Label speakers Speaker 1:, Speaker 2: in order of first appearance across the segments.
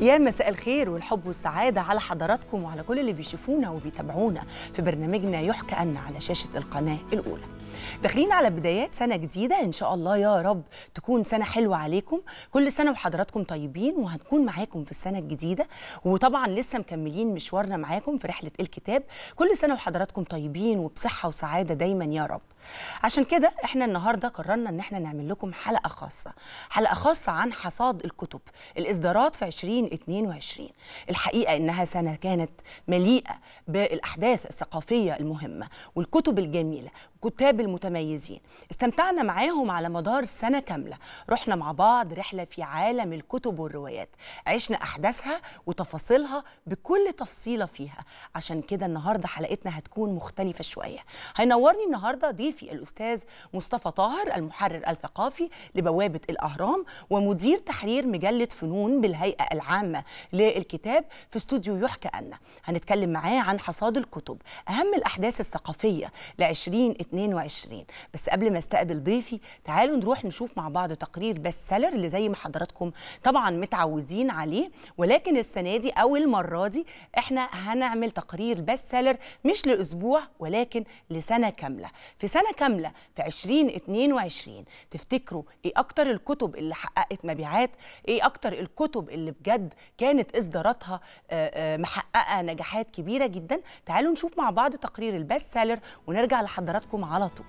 Speaker 1: يا مساء الخير والحب والسعادة على حضراتكم وعلى كل اللي بيشوفونا وبيتابعونا في برنامجنا يحكى أن على شاشة القناة الأولى داخلين على بدايات سنة جديدة إن شاء الله يا رب تكون سنة حلوة عليكم كل سنة وحضراتكم طيبين وهنكون معاكم في السنة الجديدة وطبعا لسه مكملين مشوارنا معاكم في رحلة الكتاب كل سنة وحضراتكم طيبين وبصحة وسعادة دايما يا رب عشان كده احنا النهارده قررنا ان احنا نعمل لكم حلقه خاصه حلقه خاصه عن حصاد الكتب الاصدارات في 2022 الحقيقه انها سنه كانت مليئه بالاحداث الثقافيه المهمه والكتب الجميله والكتاب المتميزين استمتعنا معاهم على مدار سنه كامله رحنا مع بعض رحله في عالم الكتب والروايات عشنا احداثها وتفاصيلها بكل تفصيله فيها عشان كده النهارده حلقتنا هتكون مختلفه شويه هينورني النهارده ضيفي الاستاذ مصطفى طاهر المحرر الثقافي لبوابه الاهرام ومدير تحرير مجله فنون بالهيئه العامه للكتاب في استوديو يحكى أن هنتكلم معاه عن حصاد الكتب اهم الاحداث الثقافيه ل 2022 بس قبل ما استقبل ضيفي تعالوا نروح نشوف مع بعض تقرير بيست سيلر اللي زي ما حضراتكم طبعا متعودين عليه ولكن السنه دي او المره دي احنا هنعمل تقرير بيست سيلر مش لاسبوع ولكن لسنه كامله في سنه كامله في 2022 تفتكروا ايه اكتر الكتب اللي حققت مبيعات ايه اكتر الكتب اللي بجد كانت اصداراتها محققه نجاحات كبيره جدا تعالوا نشوف مع بعض تقرير البيست سيلر ونرجع لحضراتكم على طول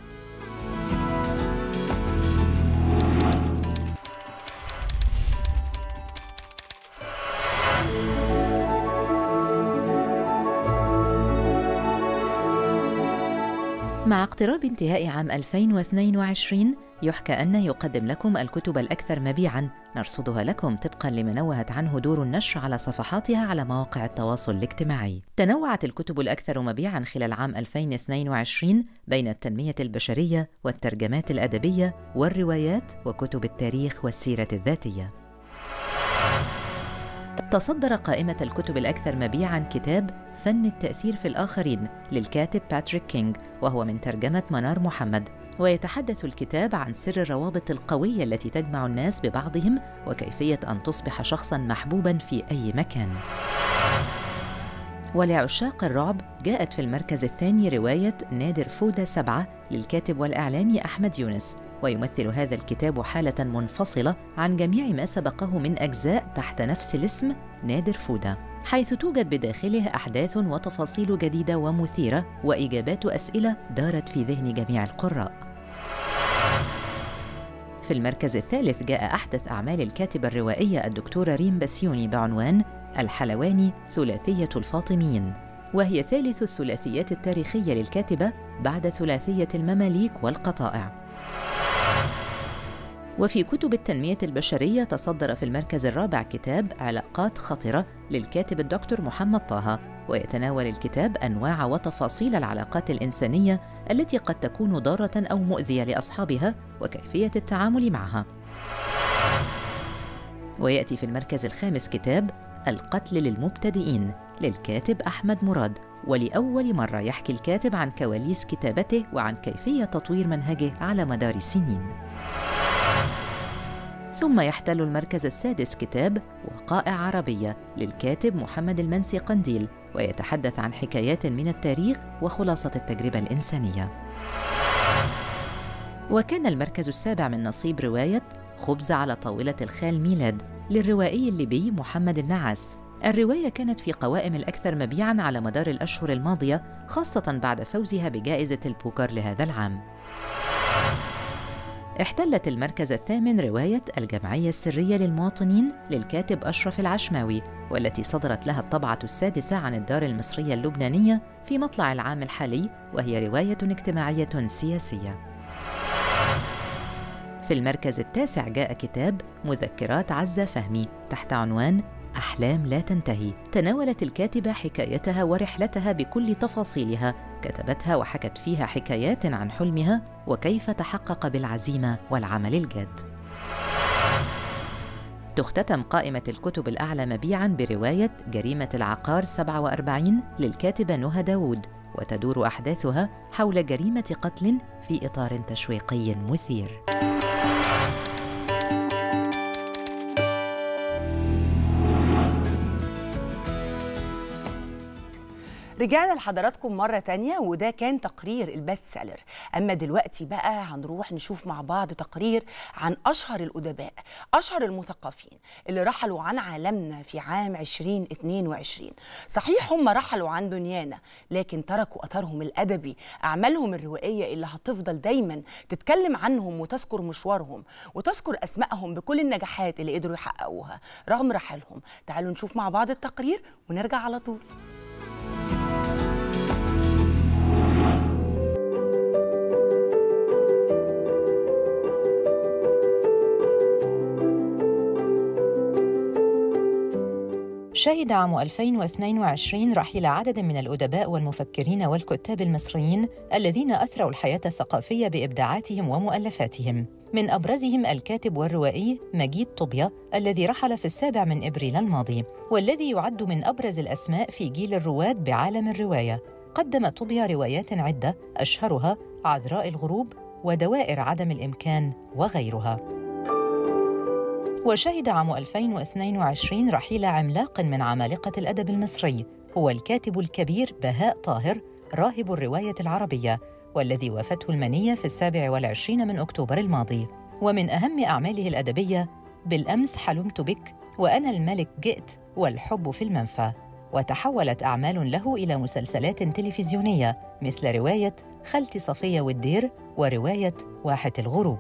Speaker 2: مع اقتراب انتهاء عام 2022 يحكى أن يقدم لكم الكتب الأكثر مبيعاً نرصدها لكم طبقاً لما نوهت عنه دور النشر على صفحاتها على مواقع التواصل الاجتماعي. تنوعت الكتب الأكثر مبيعاً خلال عام 2022 بين التنمية البشرية والترجمات الأدبية والروايات وكتب التاريخ والسيرة الذاتية. تصدر قائمة الكتب الأكثر مبيعاً كتاب فن التأثير في الآخرين للكاتب باتريك كينغ وهو من ترجمة منار محمد ويتحدث الكتاب عن سر الروابط القوية التي تجمع الناس ببعضهم وكيفية أن تصبح شخصاً محبوباً في أي مكان ولعشاق الرعب جاءت في المركز الثاني رواية نادر فودة سبعة للكاتب والإعلامي أحمد يونس ويمثل هذا الكتاب حالة منفصلة عن جميع ما سبقه من أجزاء تحت نفس الاسم نادر فودة حيث توجد بداخله أحداث وتفاصيل جديدة ومثيرة وإجابات أسئلة دارت في ذهن جميع القراء في المركز الثالث جاء أحدث أعمال الكاتبة الروائية الدكتورة ريم بسيوني بعنوان الحلواني ثلاثية الفاطميين وهي ثالث الثلاثيات التاريخية للكاتبة بعد ثلاثية المماليك والقطائع وفي كتب التنمية البشرية تصدر في المركز الرابع كتاب علاقات خطرة للكاتب الدكتور محمد طه ويتناول الكتاب أنواع وتفاصيل العلاقات الإنسانية التي قد تكون ضارة أو مؤذية لأصحابها وكيفية التعامل معها ويأتي في المركز الخامس كتاب القتل للمبتدئين للكاتب أحمد مراد ولأول مرة يحكي الكاتب عن كواليس كتابته وعن كيفية تطوير منهجه على مدار السنين ثم يحتل المركز السادس كتاب وقائع عربية للكاتب محمد المنسي قنديل ويتحدث عن حكايات من التاريخ وخلاصة التجربة الإنسانية وكان المركز السابع من نصيب رواية خبز على طاولة الخال ميلاد للروائي الليبي محمد النعاس الرواية كانت في قوائم الأكثر مبيعاً على مدار الأشهر الماضية خاصة بعد فوزها بجائزة البوكر لهذا العام احتلت المركز الثامن رواية الجمعية السرية للمواطنين للكاتب أشرف العشماوي والتي صدرت لها الطبعة السادسة عن الدار المصرية اللبنانية في مطلع العام الحالي وهي رواية اجتماعية سياسية في المركز التاسع جاء كتاب مذكرات عزة فهمي تحت عنوان أحلام لا تنتهي تناولت الكاتبة حكايتها ورحلتها بكل تفاصيلها كتبتها وحكت فيها حكايات عن حلمها وكيف تحقق بالعزيمة والعمل الجاد تختتم قائمة الكتب الأعلى مبيعاً برواية جريمة العقار 47 للكاتبة نهى داوود وتدور أحداثها حول جريمة قتل في إطار تشويقي مثير
Speaker 1: رجعنا لحضراتكم مرة تانية وده كان تقرير البست سيلر أما دلوقتي بقى هنروح نشوف مع بعض تقرير عن أشهر الأدباء أشهر المثقفين اللي رحلوا عن عالمنا في عام 2022 صحيح هم رحلوا عن دنيانا لكن تركوا أثرهم الأدبي أعمالهم الروائية اللي هتفضل دايما تتكلم عنهم وتذكر مشوارهم وتذكر أسمائهم بكل النجاحات اللي قدروا يحققوها رغم رحلهم تعالوا نشوف مع بعض التقرير ونرجع على طول
Speaker 2: شهد عام 2022 رحيل عدد من الأدباء والمفكرين والكتاب المصريين الذين أثروا الحياة الثقافية بإبداعاتهم ومؤلفاتهم من أبرزهم الكاتب والروائي مجيد طوبيا الذي رحل في السابع من إبريل الماضي والذي يعد من أبرز الأسماء في جيل الرواد بعالم الرواية قدم طوبيا روايات عدة أشهرها عذراء الغروب ودوائر عدم الإمكان وغيرها وشهد عام 2022 رحيل عملاق من عمالقة الأدب المصري هو الكاتب الكبير بهاء طاهر راهب الرواية العربية والذي وافته المنية في السابع والعشرين من أكتوبر الماضي ومن أهم أعماله الأدبية بالأمس حلمت بك وأنا الملك جئت والحب في المنفى وتحولت أعمال له إلى مسلسلات تلفزيونية مثل رواية خالتي صفية والدير ورواية واحة الغروب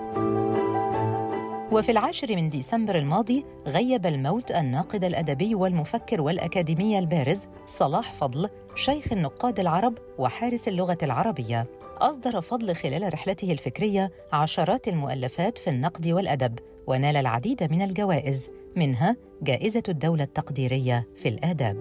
Speaker 2: وفي العاشر من ديسمبر الماضي غيب الموت الناقد الأدبي والمفكر والأكاديمي البارز صلاح فضل شيخ النقاد العرب وحارس اللغة العربية أصدر فضل خلال رحلته الفكرية عشرات المؤلفات في النقد والأدب ونال العديد من الجوائز منها جائزة الدولة التقديرية في الآداب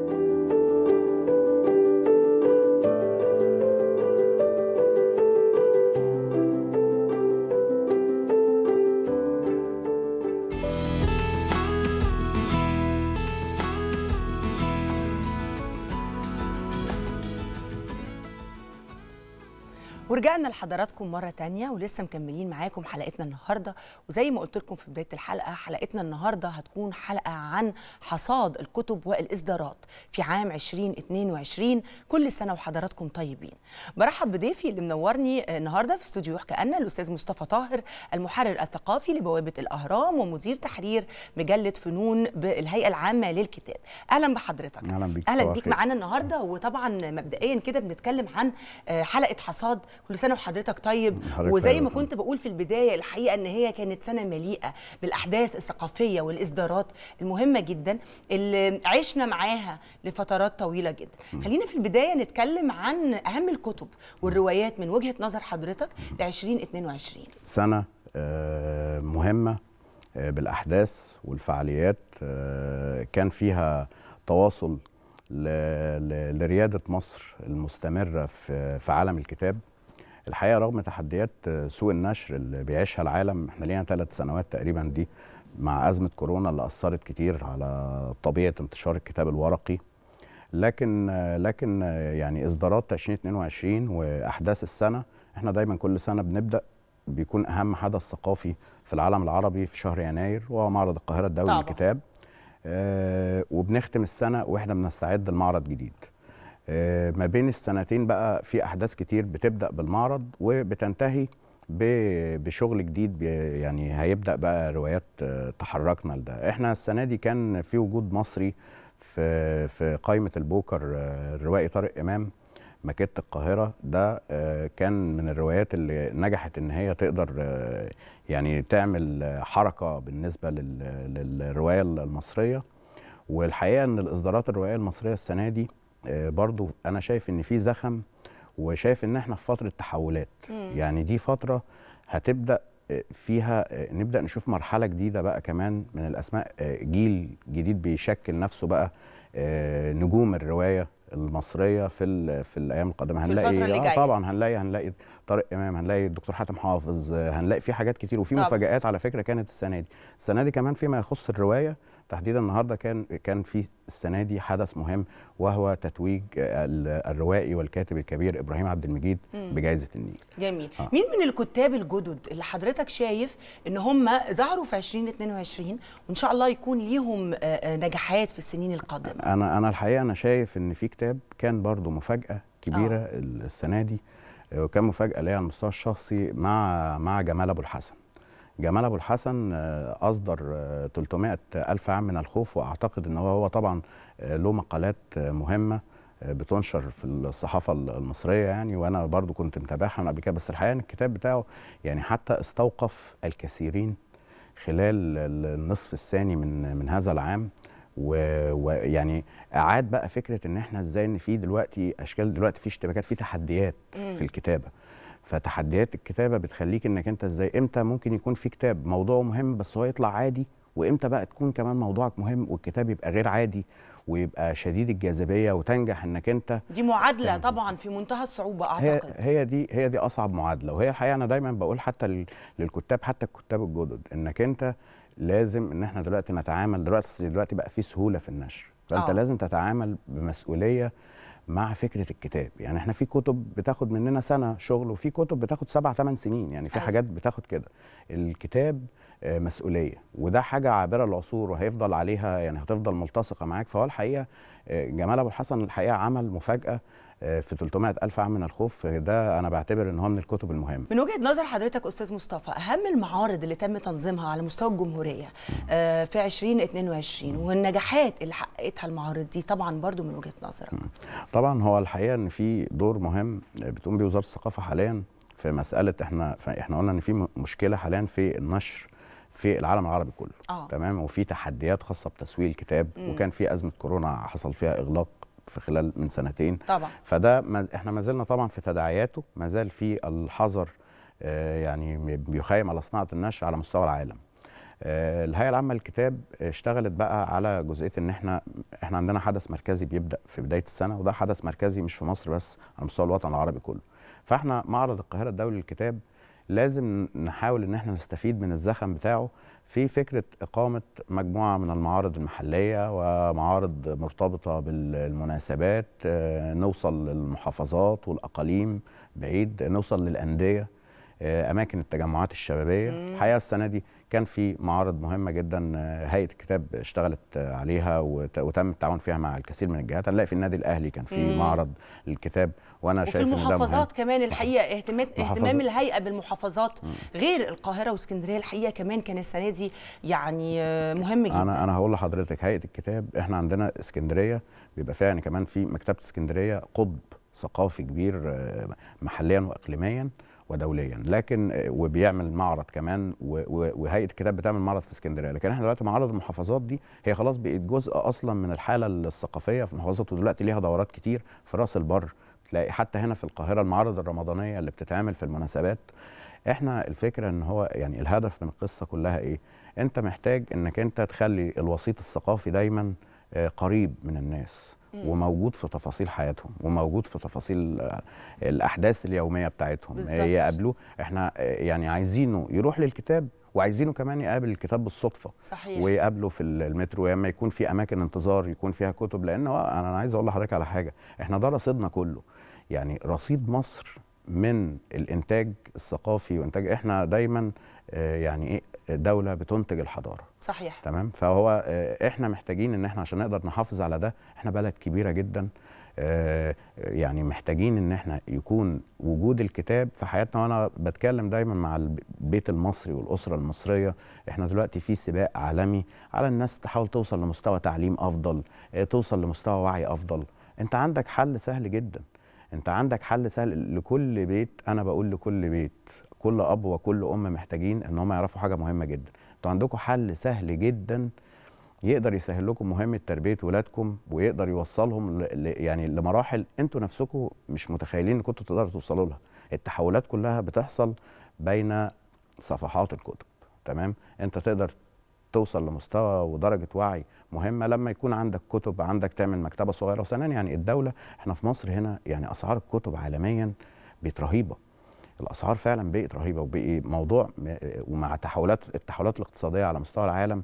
Speaker 1: ورجعنا لحضراتكم مرة تانية ولسه مكملين معاكم حلقتنا النهاردة وزي ما قلت لكم في بداية الحلقة حلقتنا النهاردة هتكون حلقة عن حصاد الكتب والإصدارات في عام 2022 كل سنة وحضراتكم طيبين برحب بضيفي اللي منورني النهاردة في استوديو يحكى أنا الأستاذ مصطفى طاهر المحرر الثقافي لبوابة الأهرام ومدير تحرير مجلة فنون بالهيئة العامة للكتاب أهلا بحضرتك
Speaker 3: اهلا بيك
Speaker 1: اهلا
Speaker 3: صباح
Speaker 1: بيك
Speaker 3: الخير.
Speaker 1: معانا النهارده وطبعا مبدئيا كده بنتكلم عن آه، حلقه حصاد كل سنه وحضرتك طيب
Speaker 3: حضرتك
Speaker 1: وزي
Speaker 3: طيب
Speaker 1: ما
Speaker 3: يا فندم.
Speaker 1: كنت بقول في البدايه الحقيقه ان هي كانت سنه مليئه بالاحداث الثقافيه والاصدارات المهمه جدا اللي عشنا معاها لفترات طويله جدا خلينا في البدايه نتكلم عن اهم الكتب والروايات من وجهه نظر حضرتك ل 2022
Speaker 3: سنة آه، مهمة آه، بالأحداث والفعاليات آه، كان فيها تواصل ل- ل- لريادة مصر المستمرة في في عالم الكتاب الحقيقة رغم تحديات آه، سوق النشر اللي بيعيشها العالم احنا لينا ثلاث سنوات تقريبا دي مع أزمة كورونا اللي أثرت كتير على طبيعة انتشار الكتاب الورقي لكن لكن يعني اصدارات 2022 واحداث السنه احنا دايما كل سنه بنبدا بيكون اهم حدث ثقافي في العالم العربي في شهر يناير وهو معرض القاهره الدولي
Speaker 1: طبعاً.
Speaker 3: للكتاب آه وبنختم السنه واحنا بنستعد لمعرض جديد آه ما بين السنتين بقى في احداث كتير بتبدا بالمعرض وبتنتهي ب- بشغل جديد بي- يعني هيبدا بقى روايات آه، تحركنا لده احنا السنه دي كان في وجود مصري في في قائمه البوكر آه، الروائي طارق امام ماكيت القاهره ده آه، كان من الروايات اللي نجحت ان هي تقدر آه، يعني تعمل آه، حركه بالنسبه لل- للروايه المصريه والحقيقه ان الاصدارات الروائيه المصريه السنه دي آه، برضو انا شايف ان في زخم وشايف ان احنا في فتره تحولات
Speaker 1: مم.
Speaker 3: يعني دي فتره هتبدا آه، فيها آه، نبدا نشوف مرحله جديده بقى كمان من الاسماء آه، جيل جديد بيشكل نفسه بقى آه، نجوم الروايه المصريه في ال- في الايام القادمه
Speaker 1: في الفترة اللي جاية.
Speaker 3: طبعا هنلاقي هنلاقي طارق امام هنلاقي الدكتور حاتم حافظ آه، هنلاقي في حاجات كتير وفي
Speaker 1: طبعاً.
Speaker 3: مفاجآت على فكره كانت السنه دي السنه دي كمان فيما يخص الروايه تحديدا النهارده كان كان في السنه دي حدث مهم وهو تتويج ال- الروائي والكاتب الكبير ابراهيم عبد المجيد
Speaker 1: مم.
Speaker 3: بجائزه النيل
Speaker 1: جميل
Speaker 3: آه.
Speaker 1: مين من الكتاب الجدد اللي حضرتك شايف ان هم ظهروا في 2022 وان شاء الله يكون ليهم آه، آه، نجاحات في السنين القادمه
Speaker 3: انا انا الحقيقه انا شايف ان في كتاب كان برضو مفاجاه كبيره
Speaker 1: آه.
Speaker 3: السنه دي آه، وكان مفاجاه ليا على المستوى الشخصي مع مع جمال ابو الحسن جمال ابو الحسن آه، اصدر آه، 300 الف عام من الخوف واعتقد ان هو هو طبعا آه، له مقالات آه، مهمه آه، بتنشر في الصحافه المصريه يعني وانا برضو كنت متابعها من قبل كده بس الحقيقه ان الكتاب بتاعه يعني حتى استوقف الكثيرين خلال النصف الثاني من من هذا العام و- ويعني اعاد بقى فكره ان احنا ازاي ان في دلوقتي اشكال دلوقتي في اشتباكات في تحديات
Speaker 1: مم.
Speaker 3: في الكتابه فتحديات الكتابه بتخليك انك انت ازاي امتى ممكن يكون في كتاب موضوعه مهم بس هو يطلع عادي وامتى بقى تكون كمان موضوعك مهم والكتاب يبقى غير عادي ويبقى شديد الجاذبيه وتنجح انك انت
Speaker 1: دي معادله
Speaker 3: كان-
Speaker 1: طبعا في منتهى الصعوبه
Speaker 3: هي
Speaker 1: اعتقد
Speaker 3: هي دي هي دي اصعب معادله وهي الحقيقه انا دايما بقول حتى لل- للكتاب حتى الكتاب الجدد انك انت لازم ان احنا دلوقتي نتعامل دلوقتي أصل دلوقتي بقى في سهوله في النشر فانت
Speaker 1: آه.
Speaker 3: آه. لازم تتعامل بمسؤوليه مع فكره الكتاب يعني احنا في كتب بتاخد مننا سنه شغل وفي كتب بتاخد سبع ثمان سنين يعني في
Speaker 1: أيوة.
Speaker 3: حاجات بتاخد كده الكتاب آه، مسؤوليه وده حاجه عابره العصور وهيفضل عليها يعني هتفضل ملتصقه معاك فهو الحقيقه آه، جمال ابو الحسن الحقيقه عمل مفاجاه آه، في 300 ألف عام من الخوف ده أنا بعتبر إن هو من الكتب المهمة
Speaker 1: من وجهه نظر حضرتك استاذ مصطفى اهم المعارض اللي تم تنظيمها على مستوى الجمهوريه آه، في 2022 والنجاحات اللي حققتها المعارض دي طبعا برضو من وجهه نظرك
Speaker 3: طبعا هو الحقيقة إن في دور مهم بتقوم بيه وزارة الثقافة حاليا في مسألة إحنا إحنا قلنا إن في م- مشكلة حاليا في النشر في العالم العربي كله
Speaker 1: اه
Speaker 3: تمام وفي تحديات خاصة بتسويق الكتاب
Speaker 1: مم.
Speaker 3: وكان في أزمة كورونا حصل فيها إغلاق في خلال من سنتين
Speaker 1: طبعا
Speaker 3: فده ما احنا ما زلنا طبعا في تداعياته ما زال في الحظر آه، يعني بيخيم على صناعه النشر على مستوى العالم. آه، الهيئه العامه للكتاب اشتغلت بقى على جزئيه ان احنا احنا عندنا حدث مركزي بيبدا في بدايه السنه وده حدث مركزي مش في مصر بس على مستوى الوطن العربي كله. فاحنا معرض القاهره الدولي للكتاب لازم نحاول ان احنا نستفيد من الزخم بتاعه في فكره اقامه مجموعه من المعارض المحليه ومعارض مرتبطه بالمناسبات آه، نوصل للمحافظات والاقاليم بعيد نوصل للانديه آه، اماكن التجمعات الشبابيه
Speaker 1: مم.
Speaker 3: الحقيقه السنه دي كان في معارض مهمه جدا آه، هيئه الكتاب اشتغلت آه، عليها وت- وتم التعاون فيها مع الكثير من الجهات هنلاقي في النادي الاهلي كان في
Speaker 1: مم.
Speaker 3: معرض للكتاب وانا
Speaker 1: وفي
Speaker 3: شايف ان ده مهم
Speaker 1: المحافظات كمان الحقيقه اهتمام
Speaker 3: محافظات.
Speaker 1: اهتمام الهيئه بالمحافظات غير القاهره واسكندريه الحقيقه كمان كان السنه دي يعني آه، مهم جدا
Speaker 3: انا انا هقول لحضرتك هيئه الكتاب احنا عندنا اسكندريه بيبقى فيها يعني كمان في مكتبه اسكندريه قطب ثقافي كبير آه، محليا واقليميا ودوليا لكن آه، وبيعمل معرض كمان و- و- وهيئه الكتاب بتعمل معرض في اسكندريه لكن احنا دلوقتي معارض المحافظات دي هي خلاص بقت جزء اصلا من الحاله الثقافيه في المحافظات ودلوقتي ليها دورات كتير في راس البر تلاقي حتى هنا في القاهره المعارض الرمضانيه اللي بتتعمل في المناسبات احنا الفكره ان هو يعني الهدف من القصه كلها ايه انت محتاج انك انت تخلي الوسيط الثقافي دايما آه، قريب من الناس
Speaker 1: مم.
Speaker 3: وموجود في تفاصيل حياتهم وموجود في تفاصيل آه، الاحداث اليوميه بتاعتهم
Speaker 1: بالظبط.
Speaker 3: آه، يقابلوه احنا آه، يعني عايزينه يروح للكتاب وعايزينه كمان يقابل الكتاب بالصدفه
Speaker 1: صحيح
Speaker 3: ويقابله في المترو يا اما يكون في اماكن انتظار يكون فيها كتب لان هو انا عايز اقول لحضرتك على حاجه احنا ده رصيدنا كله يعني رصيد مصر من الانتاج الثقافي وانتاج احنا دايما آه، يعني ايه دوله بتنتج الحضاره
Speaker 1: صحيح
Speaker 3: تمام فهو آه، احنا محتاجين ان احنا عشان نقدر نحافظ على ده احنا بلد كبيره جدا آه، يعني محتاجين ان احنا يكون وجود الكتاب في حياتنا وانا بتكلم دايما مع البيت المصري والاسره المصريه احنا دلوقتي في سباق عالمي على الناس تحاول توصل لمستوى تعليم افضل آه، توصل لمستوى وعي افضل انت عندك حل سهل جدا انت عندك حل سهل لكل بيت انا بقول لكل بيت كل اب وكل ام محتاجين ان هم يعرفوا حاجه مهمه جدا انتوا عندكم حل سهل جدا يقدر يسهل لكم مهمه تربيه ولادكم ويقدر يوصلهم ل... ل... يعني لمراحل انتوا نفسكم مش متخيلين ان كنتوا تقدروا توصلوا لها التحولات كلها بتحصل بين صفحات الكتب تمام انت تقدر توصل لمستوى ودرجه وعي مهمه لما يكون عندك كتب عندك تعمل مكتبه صغيره وثانيا يعني الدوله احنا في مصر هنا يعني اسعار الكتب عالميا بقت رهيبه الاسعار فعلا بقت رهيبه وبقي موضوع م- ومع تحولات التحولات الاقتصاديه على مستوى العالم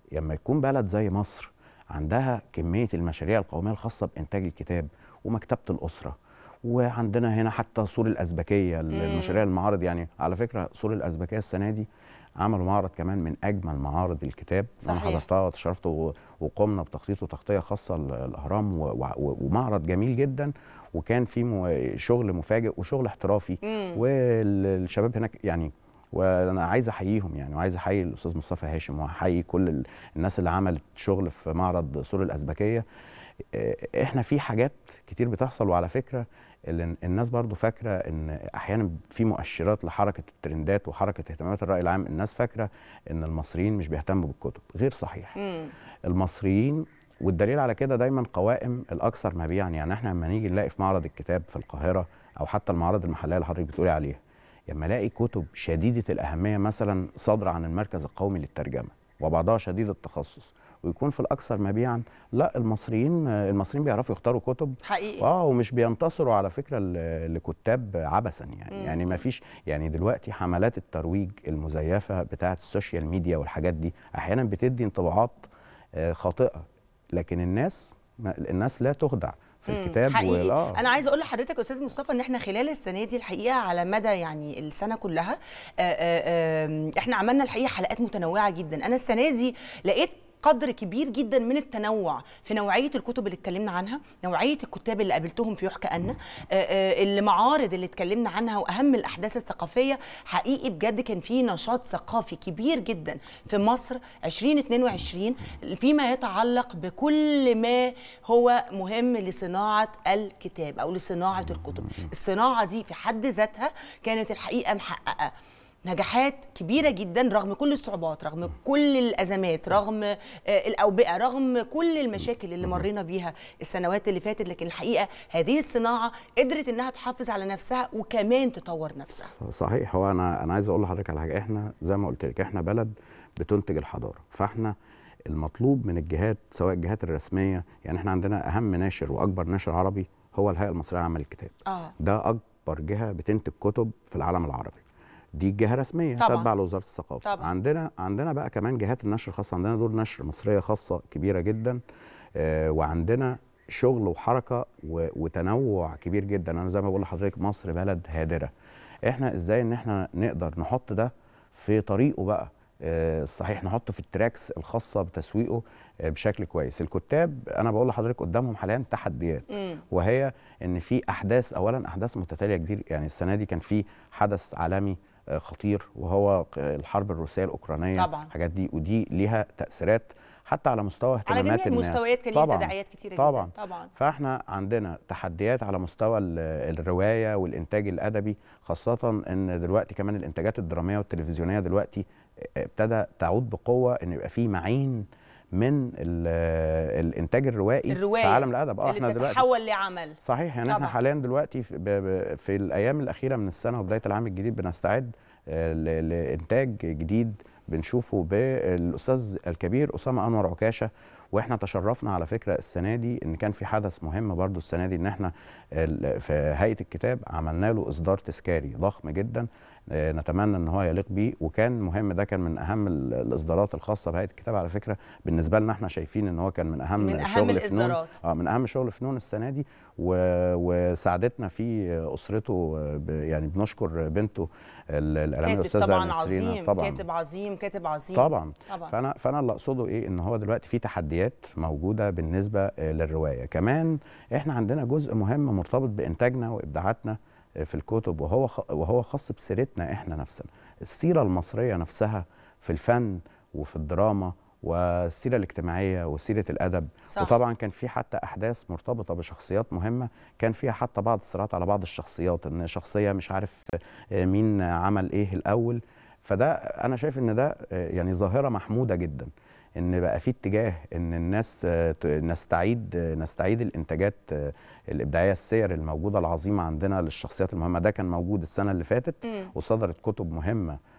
Speaker 3: لما يكون بلد زي مصر عندها كميه المشاريع القوميه الخاصه بانتاج الكتاب ومكتبه الاسره وعندنا هنا حتى سور الازبكيه المشاريع المعارض يعني على فكره سور الازبكيه السنه دي عملوا معرض كمان من اجمل معارض الكتاب
Speaker 1: صحيح.
Speaker 3: انا حضرتها وتشرفت و- وقمنا بتخطيط وتغطيه خاصه للاهرام و- و- ومعرض جميل جدا وكان في مو- شغل مفاجئ وشغل احترافي
Speaker 1: مم.
Speaker 3: والشباب هناك يعني وانا عايز احييهم يعني وعايز احيي الاستاذ مصطفى هاشم واحيي كل ال- الناس اللي عملت شغل في معرض سور الازبكيه آه، احنا في حاجات كتير بتحصل وعلى فكره ال- الناس برضو فاكره ان احيانا في مؤشرات لحركه الترندات وحركه اهتمامات الراي العام الناس فاكره ان المصريين مش بيهتموا بالكتب غير صحيح
Speaker 1: مم.
Speaker 3: المصريين والدليل على كده دايما قوائم الاكثر مبيعا يعني احنا لما نيجي نلاقي في معرض الكتاب في القاهره او حتى المعارض المحليه اللي حضرتك بتقولي عليها لما الاقي كتب شديده الاهميه مثلا صادره عن المركز القومي للترجمه وبعضها شديد التخصص ويكون في الاكثر مبيعا لا المصريين المصريين بيعرفوا يختاروا كتب
Speaker 1: حقيقي
Speaker 3: اه ومش بينتصروا على فكره ل- لكتاب عبثا يعني
Speaker 1: مم.
Speaker 3: يعني ما فيش يعني دلوقتي حملات الترويج المزيفه بتاعه السوشيال ميديا والحاجات دي احيانا بتدي انطباعات آه، خاطئه لكن الناس ما- الناس لا تخدع في
Speaker 1: مم.
Speaker 3: الكتاب
Speaker 1: حقيقي
Speaker 3: وال- آه.
Speaker 1: انا عايزه اقول لحضرتك يا استاذ مصطفى ان احنا خلال السنه دي الحقيقه على مدى يعني السنه كلها آه، آه، آم، احنا عملنا الحقيقه حلقات متنوعه جدا انا السنه دي لقيت قدر كبير جدا من التنوع في نوعيه الكتب اللي اتكلمنا عنها نوعيه الكتاب اللي قابلتهم في يحكى أنا المعارض اللي اتكلمنا عنها واهم الاحداث الثقافيه حقيقي بجد كان في نشاط ثقافي كبير جدا في مصر 2022 فيما يتعلق بكل ما هو مهم لصناعه الكتاب او لصناعه الكتب الصناعه دي في حد ذاتها كانت الحقيقه محققه نجاحات كبيرة جدا رغم كل الصعوبات رغم كل الأزمات رغم آه، الأوبئة رغم كل المشاكل اللي مرينا بيها السنوات اللي فاتت لكن الحقيقة هذه الصناعة قدرت إنها تحافظ على نفسها وكمان تطور نفسها
Speaker 3: صحيح هو انا انا عايز اقول لحضرتك على حاجه احنا زي ما قلت لك احنا بلد بتنتج الحضاره فاحنا المطلوب من الجهات سواء الجهات الرسميه يعني احنا عندنا اهم ناشر واكبر ناشر عربي هو الهيئه المصريه لعمل الكتاب
Speaker 1: آه
Speaker 3: ده اكبر جهه بتنتج كتب في العالم العربي دي جهه رسميه
Speaker 1: طبعاً.
Speaker 3: تتبع لوزاره الثقافه
Speaker 1: طبعاً.
Speaker 3: عندنا عندنا بقى كمان جهات النشر الخاصه عندنا دور نشر مصريه خاصه كبيره جدا آه وعندنا شغل وحركه و- وتنوع كبير جدا انا زي ما بقول لحضرتك مصر بلد هادره احنا ازاي ان احنا نقدر نحط ده في طريقه بقى آه، الصحيح نحطه في التراكس الخاصه بتسويقه آه، بشكل كويس الكتاب انا بقول لحضرتك قدامهم حاليا تحديات
Speaker 1: مم.
Speaker 3: وهي ان في احداث اولا احداث متتاليه كتير يعني السنه دي كان في حدث عالمي آه، خطير وهو ق- الحرب الروسيه الاوكرانيه
Speaker 1: طبعاً.
Speaker 3: الحاجات دي ودي ليها تاثيرات حتى على مستوى
Speaker 1: على
Speaker 3: اهتمامات
Speaker 1: جميع
Speaker 3: الناس
Speaker 1: المستويات كان ليها
Speaker 3: طبعاً.
Speaker 1: تداعيات كتيرة
Speaker 3: طبعا
Speaker 1: جدا طبعا
Speaker 3: فاحنا عندنا تحديات على مستوى ال- الروايه والانتاج الادبي خاصه ان دلوقتي كمان الانتاجات الدراميه والتلفزيونيه دلوقتي ابتدى تعود بقوه ان يبقى في معين من ال- الانتاج الروائي
Speaker 1: الرواية
Speaker 3: في عالم الادب اه احنا
Speaker 1: اللي
Speaker 3: دلوقتي
Speaker 1: بتتحول لعمل
Speaker 3: صحيح يعني
Speaker 1: طبعاً.
Speaker 3: احنا حاليا دلوقتي في, ب- ب- في الايام الاخيره من السنه وبدايه العام الجديد بنستعد آه، ل- لانتاج جديد بنشوفه بالاستاذ الكبير اسامه انور عكاشه واحنا تشرفنا على فكره السنه دي ان كان في حدث مهم برضو السنه دي ان احنا ال- في هيئه الكتاب عملنا له اصدار تذكاري ضخم جدا آه، نتمنى ان هو يليق بيه وكان مهم ده كان من اهم ال- الاصدارات الخاصه بهيئه الكتاب على فكره بالنسبه لنا احنا شايفين ان هو كان من اهم
Speaker 1: من أهم
Speaker 3: شغل فنون
Speaker 1: الإصدارات.
Speaker 3: اه من اهم شغل فنون السنه دي و... وساعدتنا فيه اسرته ب... يعني بنشكر بنته ال- الاعلاميه
Speaker 1: كاتب
Speaker 3: الاستاذه
Speaker 1: طبعا
Speaker 3: نسرينا
Speaker 1: عظيم
Speaker 3: طبعا
Speaker 1: كاتب عظيم كاتب عظيم
Speaker 3: طبعا
Speaker 1: طبعا
Speaker 3: فانا فانا اللي اقصده ايه ان هو دلوقتي في تحديات موجوده بالنسبه آه، للروايه كمان احنا عندنا جزء مهم مرتبط بانتاجنا وابداعاتنا آه، في الكتب وهو خ- وهو خاص بسيرتنا احنا نفسنا السيره المصريه نفسها في الفن وفي الدراما والسيره الاجتماعيه وسيره الادب
Speaker 1: صح.
Speaker 3: وطبعا كان في حتى احداث مرتبطه بشخصيات مهمه كان فيها حتى بعض الصراعات على بعض الشخصيات ان شخصيه مش عارف آه، مين عمل ايه الاول فده انا شايف ان ده آه، يعني ظاهره محموده جدا ان بقى في اتجاه ان الناس آه، ت- نستعيد آه، نستعيد الانتاجات آه، الابداعيه السير الموجوده العظيمه عندنا للشخصيات المهمه ده كان موجود السنه اللي فاتت
Speaker 1: مم.
Speaker 3: وصدرت كتب مهمه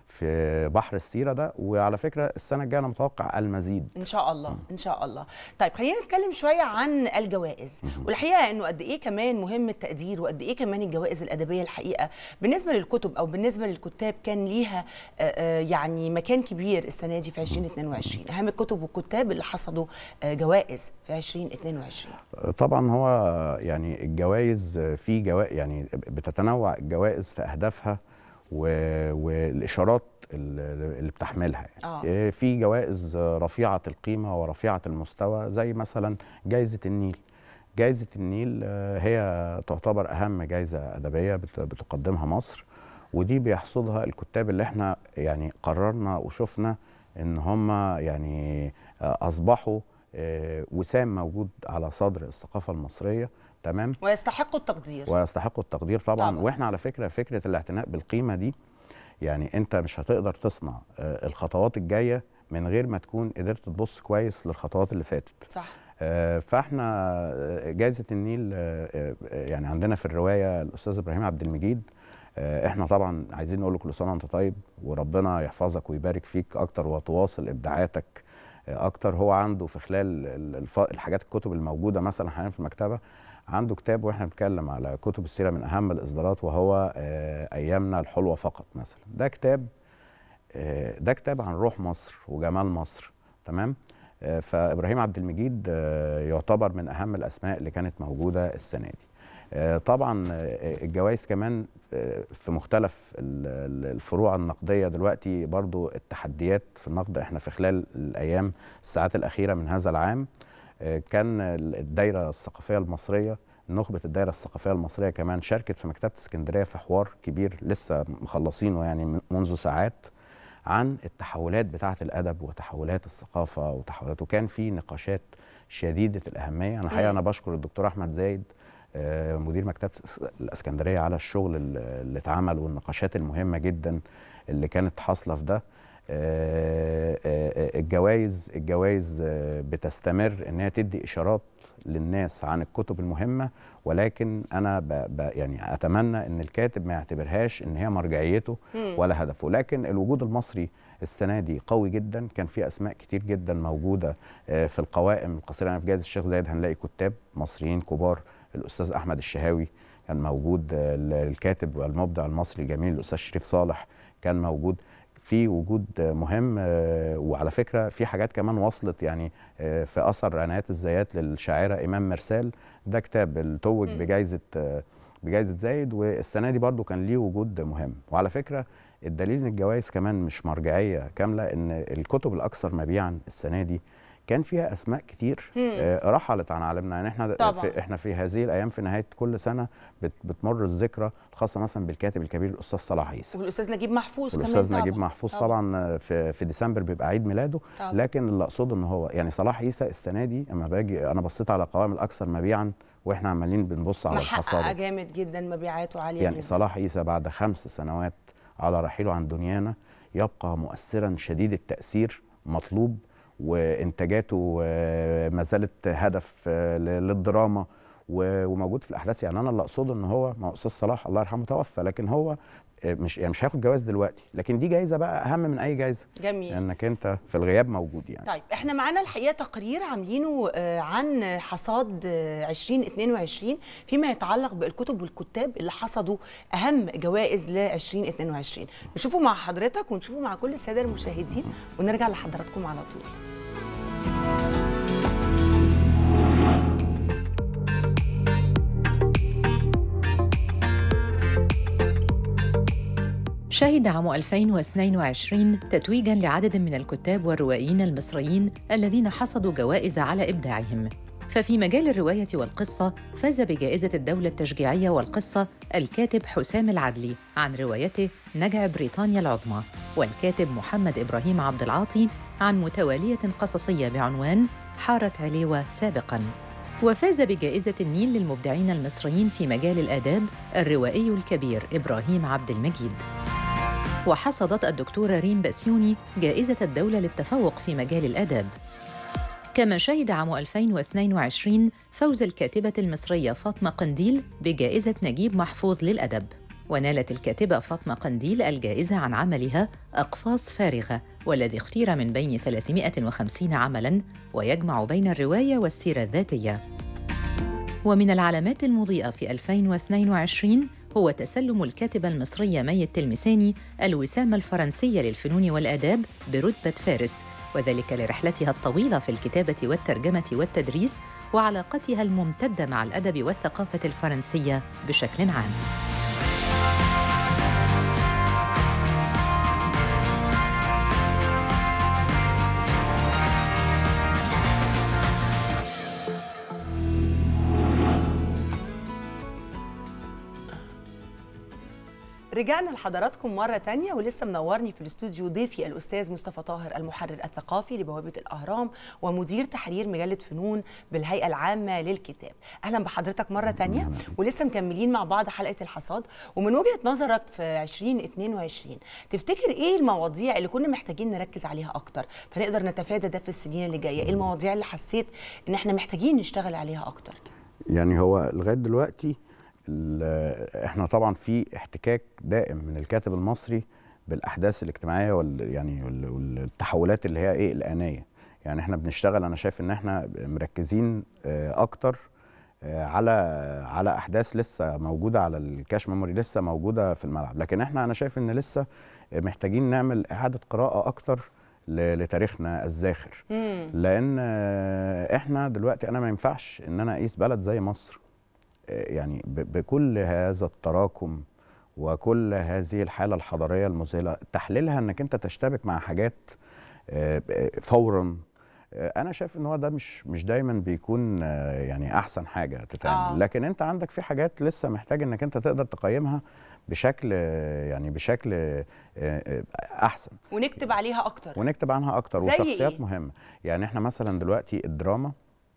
Speaker 3: في بحر السيره ده وعلى فكره السنه الجايه انا متوقع المزيد
Speaker 1: ان شاء الله ان شاء الله طيب خلينا نتكلم شويه عن الجوائز والحقيقه انه قد ايه كمان مهم التقدير وقد ايه كمان الجوائز الادبيه الحقيقه بالنسبه للكتب او بالنسبه للكتاب كان ليها آه، آه، يعني مكان كبير السنه دي في 2022 اهم الكتب والكتاب اللي حصدوا آه، جوائز في 2022
Speaker 3: طبعا هو يعني الجوائز في جوائز يعني بتتنوع الجوائز في اهدافها و- والاشارات ال- اللي بتحملها
Speaker 1: آه.
Speaker 3: يعني في جوائز رفيعه القيمه ورفيعه المستوى زي مثلا جائزه النيل جائزه النيل آه، هي تعتبر اهم جائزه ادبيه بت- بتقدمها مصر ودي بيحصدها الكتاب اللي احنا يعني قررنا وشفنا ان هم يعني آه، اصبحوا آه، وسام موجود على صدر الثقافه المصريه تمام
Speaker 1: ويستحقوا التقدير
Speaker 3: ويستحقوا التقدير طبعا,
Speaker 1: طبعاً.
Speaker 3: طبعا. واحنا على فكره فكره الاعتناء بالقيمه دي يعني انت مش هتقدر تصنع آه، الخطوات الجايه من غير ما تكون قدرت تبص كويس للخطوات اللي فاتت
Speaker 1: صح
Speaker 3: آه، فاحنا آه، جائزه النيل آه، آه، يعني عندنا في الروايه الاستاذ ابراهيم عبد المجيد آه، احنا طبعا عايزين نقول له كل سنه وانت طيب وربنا يحفظك ويبارك فيك اكتر وتواصل ابداعاتك آه، اكتر هو عنده في خلال ال- الف- الحاجات الكتب الموجوده مثلا حاليا في المكتبه عنده كتاب واحنا بنتكلم على كتب السيره من اهم الاصدارات وهو آه، ايامنا الحلوه فقط مثلا ده كتاب آه، ده كتاب عن روح مصر وجمال مصر تمام آه، فابراهيم عبد المجيد آه، يعتبر من اهم الاسماء اللي كانت موجوده السنه دي آه، طبعا آه، الجوائز كمان آه، في مختلف ال- ال- الفروع النقديه دلوقتي برضو التحديات في النقد احنا في خلال الايام الساعات الاخيره من هذا العام آه، كان الدايره الثقافيه المصريه نخبه الدايره الثقافيه المصريه كمان شاركت في مكتبه اسكندريه في حوار كبير لسه مخلصينه يعني من- منذ ساعات عن التحولات بتاعه الادب وتحولات الثقافه وتحولات وكان في نقاشات شديده الاهميه انا الحقيقه
Speaker 1: مم.
Speaker 3: انا بشكر الدكتور احمد زايد آه، مدير مكتبه الإس- الاسكندريه على الشغل ال- اللي اتعمل والنقاشات المهمه جدا اللي كانت حاصله في ده آه، آه، الجوائز الجوائز آه، بتستمر ان هي تدي اشارات للناس عن الكتب المهمه ولكن انا ب ب يعني اتمنى ان الكاتب ما يعتبرهاش ان هي مرجعيته
Speaker 1: مم.
Speaker 3: ولا هدفه لكن الوجود المصري السنه دي قوي جدا كان في اسماء كتير جدا موجوده آه، في القوائم القصيره يعني في جائزه الشيخ زايد هنلاقي كتاب مصريين كبار الاستاذ احمد الشهاوي كان موجود آه، الكاتب والمبدع المصري الجميل الاستاذ شريف صالح كان موجود في وجود آه، مهم آه، وعلى فكره في حاجات كمان وصلت يعني آه، في اثر عنايات الزيات للشاعره امام مرسال ده كتاب التوج
Speaker 1: مم.
Speaker 3: بجائزه آه، بجائزه زايد والسنه دي برضو كان ليه وجود مهم وعلى فكره الدليل ان الجوائز كمان مش مرجعيه كامله ان الكتب الاكثر مبيعا السنه دي كان فيها اسماء كتير
Speaker 1: مم.
Speaker 3: آه، رحلت عن عالمنا يعني احنا
Speaker 1: طبعاً.
Speaker 3: في احنا في هذه الايام في نهايه كل سنه بت بتمر الذكرى الخاصه مثلا بالكاتب الكبير الاستاذ صلاح عيسى
Speaker 1: والاستاذ نجيب محفوظ كمان
Speaker 3: والاستاذ
Speaker 1: طبعاً.
Speaker 3: نجيب محفوظ طبعا في في ديسمبر بيبقى عيد ميلاده
Speaker 1: طبعاً.
Speaker 3: لكن اللي اقصده ان هو يعني صلاح عيسى السنه دي اما باجي انا بصيت على قوائم الاكثر مبيعا واحنا عمالين بنبص على
Speaker 1: محققه
Speaker 3: الحصاده
Speaker 1: جامد جدا مبيعاته عاليه
Speaker 3: يعني
Speaker 1: جدا
Speaker 3: صلاح عيسى بعد خمس سنوات على رحيله عن دنيانا يبقى مؤثرا شديد التاثير مطلوب وانتاجاته آه، ما زالت هدف آه، ل- للدراما و- وموجود في الاحداث يعني انا اللي اقصده ان هو ما هو استاذ صلاح الله يرحمه توفى لكن هو آه، مش يعني مش هياخد جواز دلوقتي لكن دي جايزه بقى اهم من اي جايزه
Speaker 1: جميل
Speaker 3: لانك انت في الغياب موجود يعني
Speaker 1: طيب احنا معانا الحقيقه تقرير عاملينه آه، عن حصاد آه، 2022 فيما يتعلق بالكتب والكتاب اللي حصدوا اهم جوائز ل 2022 نشوفه مع حضرتك ونشوفه مع كل الساده المشاهدين ونرجع لحضراتكم على طول
Speaker 2: شهد عام 2022 تتويجا لعدد من الكتاب والروائيين المصريين الذين حصدوا جوائز على إبداعهم ففي مجال الرواية والقصة فاز بجائزة الدولة التشجيعية والقصة الكاتب حسام العدلي عن روايته نجع بريطانيا العظمى والكاتب محمد إبراهيم عبد العاطي عن متوالية قصصية بعنوان حارة عليوة سابقاً وفاز بجائزة النيل للمبدعين المصريين في مجال الآداب الروائي الكبير إبراهيم عبد المجيد وحصدت الدكتورة ريم بسيوني جائزة الدولة للتفوق في مجال الآداب كما شهد عام 2022 فوز الكاتبة المصرية فاطمة قنديل بجائزة نجيب محفوظ للأدب ونالت الكاتبة فاطمة قنديل الجائزة عن عملها أقفاص فارغة والذي اختير من بين 350 عملاً ويجمع بين الرواية والسيرة الذاتية ومن العلامات المضيئة في 2022 هو تسلم الكاتبة المصرية مي التلمساني الوسامة الفرنسية للفنون والآداب برتبة فارس وذلك لرحلتها الطويلة في الكتابة والترجمة والتدريس وعلاقتها الممتدة مع الأدب والثقافة الفرنسية بشكل عام.
Speaker 1: رجعنا لحضراتكم مرة تانية ولسه منورني في الاستوديو ضيفي الأستاذ مصطفى طاهر المحرر الثقافي لبوابة الأهرام ومدير تحرير مجلة فنون بالهيئة العامة للكتاب أهلا بحضرتك مرة تانية ولسه مكملين مع بعض حلقة الحصاد ومن وجهة نظرك في 2022 تفتكر إيه المواضيع اللي كنا محتاجين نركز عليها أكتر فنقدر نتفادى ده في السنين اللي جاية إيه المواضيع اللي حسيت إن إحنا محتاجين نشتغل عليها أكتر
Speaker 3: يعني هو لغايه دلوقتي ال- احنا طبعا في احتكاك دائم من الكاتب المصري بالاحداث الاجتماعيه وال يعني وال- والتحولات اللي هي ايه الانيه يعني احنا بنشتغل انا شايف ان احنا مركزين آه، اكتر آه، على على احداث لسه موجوده على الكاش ميموري لسه موجوده في الملعب لكن احنا انا شايف ان لسه محتاجين نعمل اعاده قراءه اكتر ل- لتاريخنا الزاخر
Speaker 1: مم.
Speaker 3: لان آه، احنا دلوقتي انا ما ينفعش ان انا اقيس بلد زي مصر آه، يعني ب- بكل هذا التراكم وكل هذه الحاله الحضاريه المذهله تحليلها انك انت تشتبك مع حاجات آه، ب- فورا آه، انا شايف ان هو ده مش مش دايما بيكون آه، يعني احسن حاجه تتعمل
Speaker 1: آه.
Speaker 3: آه. لكن انت عندك في حاجات لسه محتاج انك انت تقدر تقيمها بشكل آه، يعني بشكل آه، آه، احسن
Speaker 1: ونكتب عليها أكتر
Speaker 3: ونكتب عنها اكتر
Speaker 1: زي
Speaker 3: وشخصيات
Speaker 1: إيه؟
Speaker 3: مهمه يعني احنا مثلا دلوقتي الدراما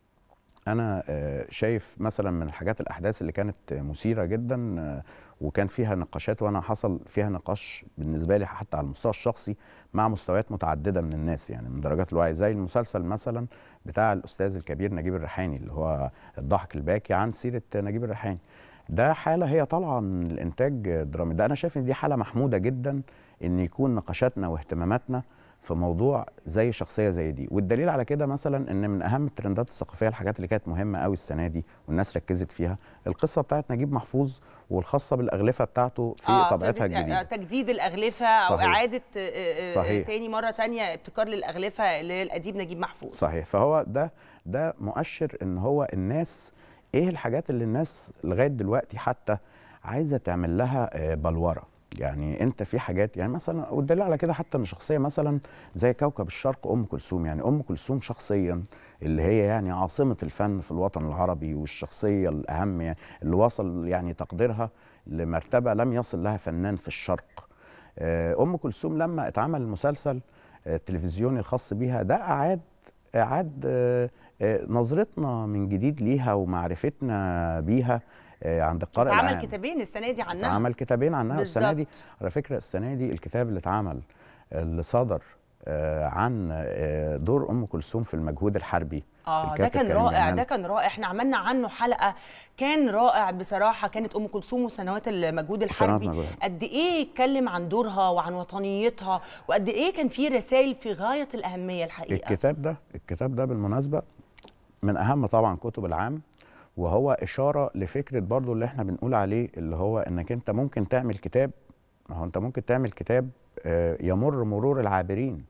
Speaker 3: انا آه، شايف مثلا من الحاجات الاحداث اللي كانت مثيره جدا آه، وكان فيها نقاشات وانا حصل فيها نقاش بالنسبه لي حتى على المستوى الشخصي مع مستويات متعدده من الناس يعني من درجات الوعي زي المسلسل مثلا بتاع الاستاذ الكبير نجيب الريحاني اللي هو الضحك الباكي عن سيره نجيب الريحاني ده حاله هي طالعه من الانتاج الدرامي ده انا شايف ان دي حاله محموده جدا ان يكون نقاشاتنا واهتماماتنا في موضوع زي شخصيه زي دي والدليل على كده مثلا ان من اهم الترندات الثقافيه الحاجات اللي كانت مهمه قوي السنه دي والناس ركزت فيها القصه بتاعت نجيب محفوظ والخاصه بالاغلفه بتاعته في
Speaker 1: آه،
Speaker 3: طبيعتها
Speaker 1: فدت- آه،
Speaker 3: الجديده
Speaker 1: تجديد الأغلفة أو
Speaker 3: صحيح.
Speaker 1: إعادة آه، آه،
Speaker 3: صحيح.
Speaker 1: تاني مرة تانية ابتكار للأغلفة للأديب نجيب محفوظ
Speaker 3: صحيح فهو ده ده مؤشر ان هو الناس ايه الحاجات اللي الناس لغايه دلوقتي حتى عايزه تعمل لها آه، بلوره يعني انت في حاجات يعني مثلا والدليل على كده حتى ان شخصيه مثلا زي كوكب الشرق ام كلثوم يعني ام كلثوم شخصيا اللي هي يعني عاصمه الفن في الوطن العربي والشخصيه الاهم يعني اللي وصل يعني تقديرها لمرتبه لم يصل لها فنان في الشرق آه، ام كلثوم لما اتعمل المسلسل آه، التلفزيوني الخاص بيها ده اعاد اعاد آه، آه، نظرتنا من جديد ليها ومعرفتنا بيها آه، عند القارئ
Speaker 1: اتعمل
Speaker 3: العام
Speaker 1: كتابين السنة دي عنها
Speaker 3: عمل كتابين عنها السنه دي
Speaker 1: بالظبط.
Speaker 3: على فكره السنه دي الكتاب اللي اتعمل اللي صدر آه، عن آه، دور ام كلثوم في المجهود الحربي
Speaker 1: اه ده
Speaker 3: الكاتب
Speaker 1: كان
Speaker 3: كريم
Speaker 1: رائع
Speaker 3: جمال.
Speaker 1: ده كان رائع احنا عملنا عنه حلقه كان رائع بصراحه كانت ام كلثوم وسنوات المجهود الحربي
Speaker 3: المجهود.
Speaker 1: قد ايه اتكلم عن دورها وعن وطنيتها وقد ايه كان في رسائل في غايه الاهميه الحقيقه
Speaker 3: الكتاب ده الكتاب ده بالمناسبه من اهم طبعا كتب العام وهو اشاره لفكره برضو اللي احنا بنقول عليه اللي هو انك انت ممكن تعمل كتاب ما هو انت ممكن تعمل كتاب آه، يمر مرور العابرين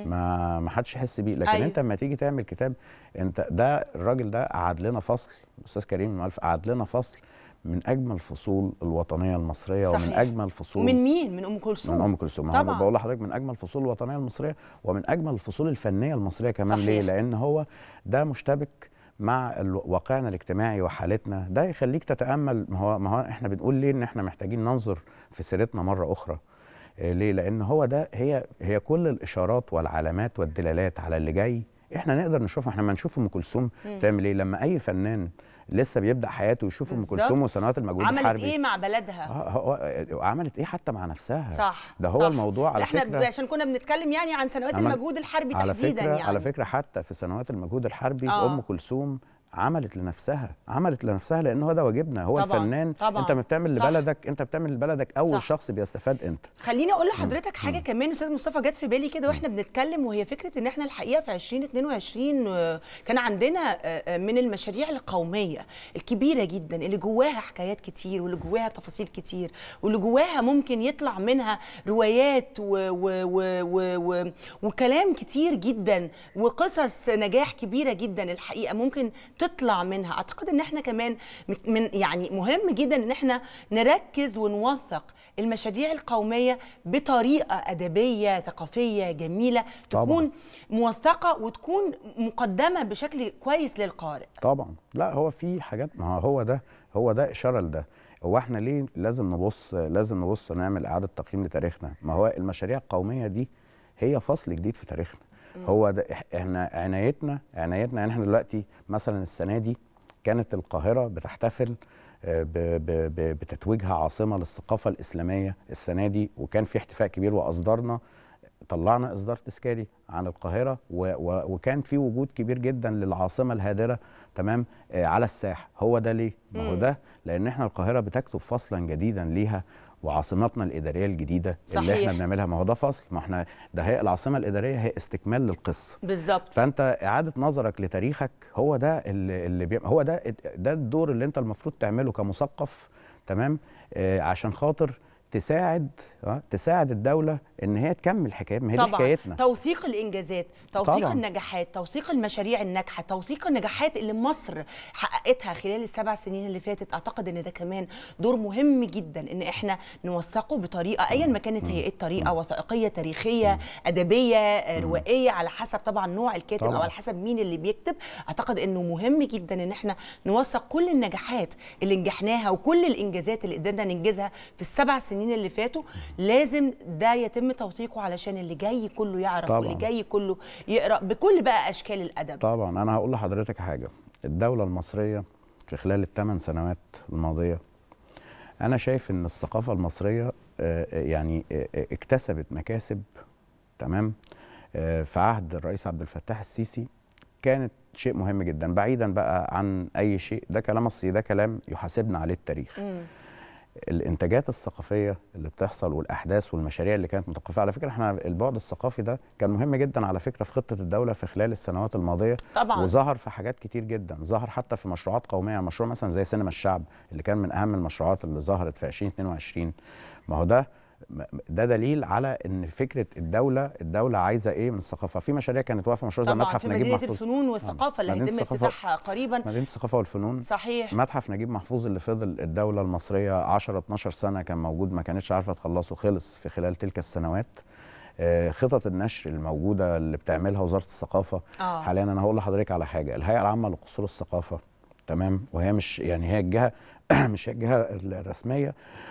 Speaker 3: ما ما حدش يحس بيه لكن
Speaker 1: أيوة.
Speaker 3: أيوه. انت لما تيجي تعمل كتاب انت ده الراجل ده قعد لنا فصل الاستاذ كريم المؤلف قعد لنا فصل من اجمل الفصول الوطنيه المصريه
Speaker 1: صحيح.
Speaker 3: ومن اجمل فصول
Speaker 1: ومن مين من ام كلثوم
Speaker 3: من ام كلثوم
Speaker 1: طبعاً.
Speaker 3: طبعا بقول لحضرتك من اجمل الفصول الوطنيه المصريه ومن اجمل الفصول الفنيه المصريه كمان
Speaker 1: صحيح.
Speaker 3: ليه لان هو ده مشتبك مع ال- واقعنا الاجتماعي وحالتنا ده يخليك تتامل ما هو ما هو احنا بنقول ليه ان احنا محتاجين ننظر في سيرتنا مره اخرى آه، ليه لان هو ده هي هي كل الاشارات والعلامات والدلالات على اللي جاي احنا نقدر نشوفها احنا لما نشوف ام كلثوم تعمل ايه لما اي فنان لسه بيبدا حياته يشوف ام
Speaker 1: بالظبط.
Speaker 3: كلثوم وسنوات المجهود
Speaker 1: عملت
Speaker 3: الحربي
Speaker 1: ايه مع بلدها
Speaker 3: آه، هو عملت ايه حتى مع نفسها
Speaker 1: صح
Speaker 3: ده هو
Speaker 1: صح.
Speaker 3: الموضوع على
Speaker 1: احنا
Speaker 3: فكره
Speaker 1: عشان كنا بنتكلم يعني عن سنوات
Speaker 3: عمل-
Speaker 1: المجهود الحربي
Speaker 3: على
Speaker 1: تحديدا
Speaker 3: فكره
Speaker 1: يعني
Speaker 3: على فكره حتى في سنوات المجهود الحربي
Speaker 1: آه.
Speaker 3: ام كلثوم عملت لنفسها عملت لنفسها لان هو ده واجبنا هو
Speaker 1: طبعاً،
Speaker 3: الفنان
Speaker 1: طبعاً،
Speaker 3: انت ما بتعمل
Speaker 1: صح.
Speaker 3: لبلدك انت بتعمل لبلدك اول
Speaker 1: صح.
Speaker 3: شخص بيستفاد انت
Speaker 1: خليني اقول لحضرتك حاجه كمان استاذ مصطفى جت في بالي كده واحنا بنتكلم وهي فكره ان احنا الحقيقه في 2022 آه، كان عندنا آه، آه، من المشاريع القوميه الكبيره جدا اللي جواها حكايات كتير واللي جواها تفاصيل كتير واللي جواها ممكن يطلع منها روايات و و و و و وكلام كتير جدا وقصص نجاح كبيره جدا الحقيقه ممكن تطلع منها اعتقد ان احنا كمان مت- من يعني مهم جدا ان احنا نركز ونوثق المشاريع القوميه بطريقه ادبيه ثقافيه جميله
Speaker 3: طبعاً.
Speaker 1: تكون موثقه وتكون مقدمه بشكل كويس للقارئ
Speaker 3: طبعا لا هو في حاجات ما هو ده هو ده اشاره لده هو احنا ليه لازم نبص لازم نبص نعمل اعاده تقييم لتاريخنا ما هو المشاريع القوميه دي هي فصل جديد في تاريخنا هو ده إح- احنا عنايتنا عنايتنا يعني احنا دلوقتي مثلا السنه دي كانت القاهره بتحتفل آه، ب- ب- ب- بتتويجها عاصمه للثقافه الاسلاميه السنه دي وكان في احتفاء كبير واصدرنا طلعنا اصدار تذكاري عن القاهره و و وكان في وجود كبير جدا للعاصمه الهادره تمام آه على الساحه هو ده ليه ما هو
Speaker 1: مم.
Speaker 3: ده لان احنا القاهره بتكتب فصلا جديدا ليها وعاصمتنا الاداريه الجديده اللي
Speaker 1: صحيح.
Speaker 3: احنا بنعملها ما هو ده فصل ما احنا ده هي العاصمه الاداريه هي استكمال للقصه
Speaker 1: بالظبط
Speaker 3: فانت اعاده نظرك لتاريخك هو ده اللي, اللي بي... هو ده ده الدور اللي انت المفروض تعمله كمثقف تمام آه عشان خاطر تساعد آه تساعد الدوله ان هي تكمل حكايه ما هي دي
Speaker 1: طبعا
Speaker 3: حكايتنا
Speaker 1: توثيق الانجازات توثيق
Speaker 3: طبعاً.
Speaker 1: النجاحات توثيق المشاريع الناجحه توثيق النجاحات اللي مصر حققتها خلال السبع سنين اللي فاتت اعتقد ان ده كمان دور مهم جدا ان احنا نوثقه بطريقه ايا ما كانت هي ايه الطريقه وثائقيه تاريخيه ادبيه آه، روائيه على حسب طبعا نوع الكاتب او
Speaker 3: طبعاً.
Speaker 1: على حسب مين اللي بيكتب اعتقد انه مهم جدا ان احنا نوثق كل النجاحات اللي نجحناها وكل الانجازات اللي قدرنا ننجزها في السبع سنين اللي فاتوا لازم ده يتم توثيقه علشان اللي جاي كله يعرف
Speaker 3: طبعاً.
Speaker 1: واللي جاي كله يقرا بكل بقى اشكال الادب
Speaker 3: طبعا انا هقول لحضرتك حاجه الدوله المصريه في خلال الثمان سنوات الماضيه انا شايف ان الثقافه المصريه آه، آه، يعني آه، آه، اكتسبت مكاسب تمام آه، في عهد الرئيس عبد الفتاح السيسي كانت شيء مهم جدا بعيدا بقى عن اي شيء ده كلام اصلي ده كلام يحاسبنا عليه التاريخ
Speaker 1: مم.
Speaker 3: الانتاجات الثقافيه اللي بتحصل والاحداث والمشاريع اللي كانت متوقفه على فكره احنا البعد الثقافي ده كان مهم جدا على فكره في خطه الدوله في خلال السنوات الماضيه
Speaker 1: طبعا
Speaker 3: وظهر في حاجات كتير جدا ظهر حتى في مشروعات قوميه مشروع مثلا زي سينما الشعب اللي كان من اهم المشروعات اللي ظهرت في 2022 ما هو ده ده دليل على ان فكره الدوله الدوله عايزه ايه من الثقافه في مشاريع كانت واقفه مشروع زي
Speaker 1: طبعا
Speaker 3: متحف
Speaker 1: في
Speaker 3: نجيب
Speaker 1: مدينه
Speaker 3: محفوظ
Speaker 1: الفنون والثقافه اللي
Speaker 3: مدينة
Speaker 1: هيتم
Speaker 3: الثقافة-
Speaker 1: افتتاحها قريبا
Speaker 3: مدينه الثقافه والفنون
Speaker 1: صحيح
Speaker 3: متحف نجيب محفوظ اللي فضل الدولة المصرية 10 12 سنة كان موجود ما كانتش عارفة تخلصه خلص في خلال تلك السنوات آه، خطط النشر الموجودة اللي بتعملها وزارة الثقافة
Speaker 1: آه.
Speaker 3: حاليا أنا هقول لحضرتك على حاجة الهيئة العامة لقصور الثقافة تمام وهي مش يعني هي الجهة مش هي الجهة الرسمية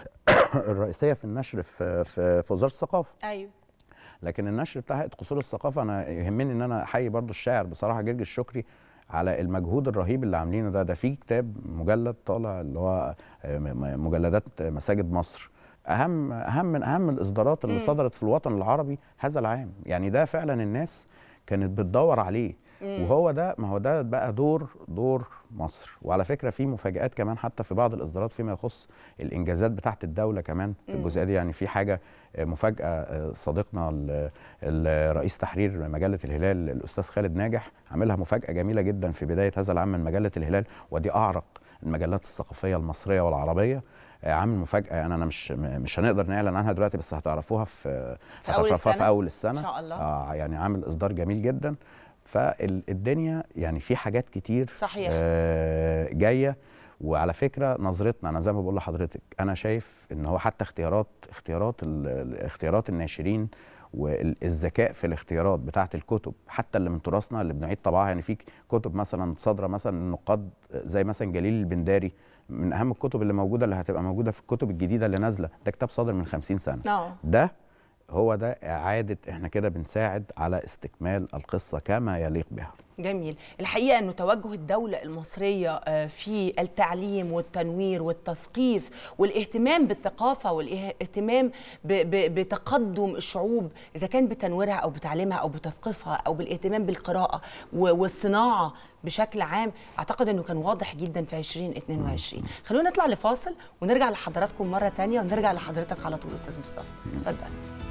Speaker 3: الرئيسية في النشر في في, في وزارة الثقافة
Speaker 1: ايوه
Speaker 3: لكن النشر بتاع هيئه قصور الثقافه انا يهمني ان انا احيي برضو الشاعر بصراحه جرجس الشكري على المجهود الرهيب اللي عاملينه ده ده في كتاب مجلد طالع اللي هو آه، م- م- مجلدات مساجد مصر اهم اهم من اهم الاصدارات اللي
Speaker 1: مم.
Speaker 3: صدرت في الوطن العربي هذا العام يعني ده فعلا الناس كانت بتدور عليه وهو ده ما هو ده بقى دور دور مصر وعلى فكره في مفاجات كمان حتى في بعض الاصدارات فيما يخص الانجازات بتاعه الدوله كمان في
Speaker 1: مم.
Speaker 3: الجزئيه دي يعني في حاجه آه، مفاجاه آه، صديقنا ال- ال- رئيس تحرير مجله الهلال الاستاذ خالد ناجح عاملها مفاجاه جميله جدا في بدايه هذا العام من مجله الهلال ودي اعرق المجلات الثقافيه المصريه والعربيه آه، عامل مفاجاه يعني انا مش م- مش هنقدر نعلن عنها دلوقتي بس هتعرفوها في
Speaker 1: في أول
Speaker 3: هتعرفوها في
Speaker 1: السنة؟
Speaker 3: اول السنه
Speaker 1: إن شاء الله.
Speaker 3: آه يعني عامل اصدار جميل جدا فالدنيا يعني في حاجات كتير
Speaker 1: صحيح.
Speaker 3: آه جايه وعلى فكره نظرتنا انا زي ما بقول لحضرتك انا شايف ان هو حتى اختيارات اختيارات ال- ال- اختيارات الناشرين والذكاء في الاختيارات بتاعه الكتب حتى اللي من تراثنا اللي بنعيد طبعها يعني في كتب مثلا صادره مثلا النقاد زي مثلا جليل البنداري من اهم الكتب اللي موجوده اللي هتبقى موجوده في الكتب الجديده اللي نازله ده كتاب صادر من 50 سنه
Speaker 1: اه
Speaker 3: ده هو ده إعادة إحنا كده بنساعد على استكمال القصة كما يليق بها
Speaker 1: جميل الحقيقة أنه توجه الدولة المصرية آه، في التعليم والتنوير والتثقيف والاهتمام بالثقافة والاهتمام ب- ب- بتقدم الشعوب إذا كان بتنويرها أو بتعليمها أو بتثقيفها أو بالاهتمام بالقراءة و- والصناعة بشكل عام أعتقد أنه كان واضح جدا في 2022 خلونا نطلع لفاصل ونرجع لحضراتكم مرة تانية ونرجع لحضرتك على طول أستاذ مصطفى اتفضل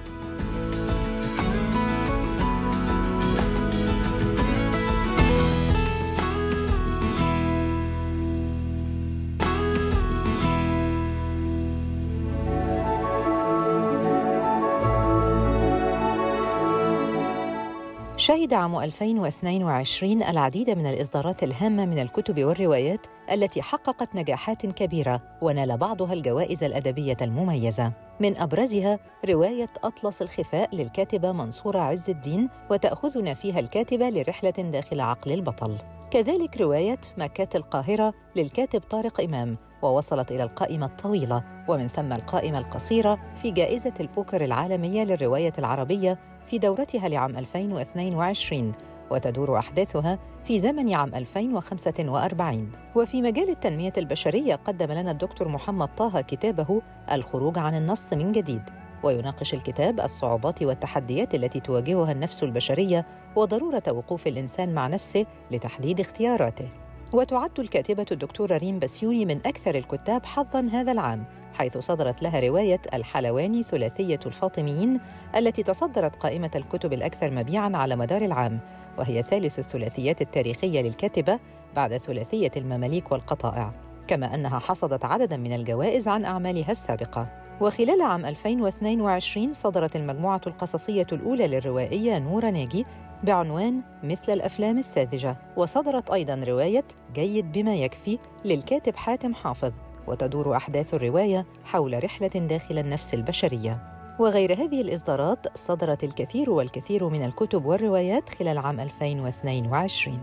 Speaker 2: شهد عام 2022 العديد من الإصدارات الهامة من الكتب والروايات التي حققت نجاحات كبيرة ونال بعضها الجوائز الأدبية المميزة من أبرزها رواية أطلس الخفاء للكاتبة منصورة عز الدين وتأخذنا فيها الكاتبة لرحلة داخل عقل البطل كذلك رواية مكة القاهرة للكاتب طارق إمام ووصلت إلى القائمة الطويلة ومن ثم القائمة القصيرة في جائزة البوكر العالمية للرواية العربية في دورتها لعام 2022 وتدور أحداثها في زمن عام 2045 وفي مجال التنمية البشرية قدم لنا الدكتور محمد طه كتابه الخروج عن النص من جديد ويناقش الكتاب الصعوبات والتحديات التي تواجهها النفس البشرية وضرورة وقوف الإنسان مع نفسه لتحديد اختياراته وتعد الكاتبة الدكتورة ريم بسيوني من أكثر الكتاب حظاً هذا العام حيث صدرت لها رواية الحلواني ثلاثية الفاطميين التي تصدرت قائمة الكتب الأكثر مبيعاً على مدار العام وهي ثالث الثلاثيات التاريخية للكاتبة بعد ثلاثية المماليك والقطائع كما أنها حصدت عدداً من الجوائز عن أعمالها السابقة وخلال عام 2022 صدرت المجموعة القصصية الأولى للروائية نورة ناجي بعنوان مثل الأفلام الساذجة وصدرت أيضاً رواية جيد بما يكفي للكاتب حاتم حافظ وتدور أحداث الرواية حول رحلة داخل النفس البشرية وغير هذه الإصدارات صدرت الكثير والكثير من الكتب والروايات خلال عام 2022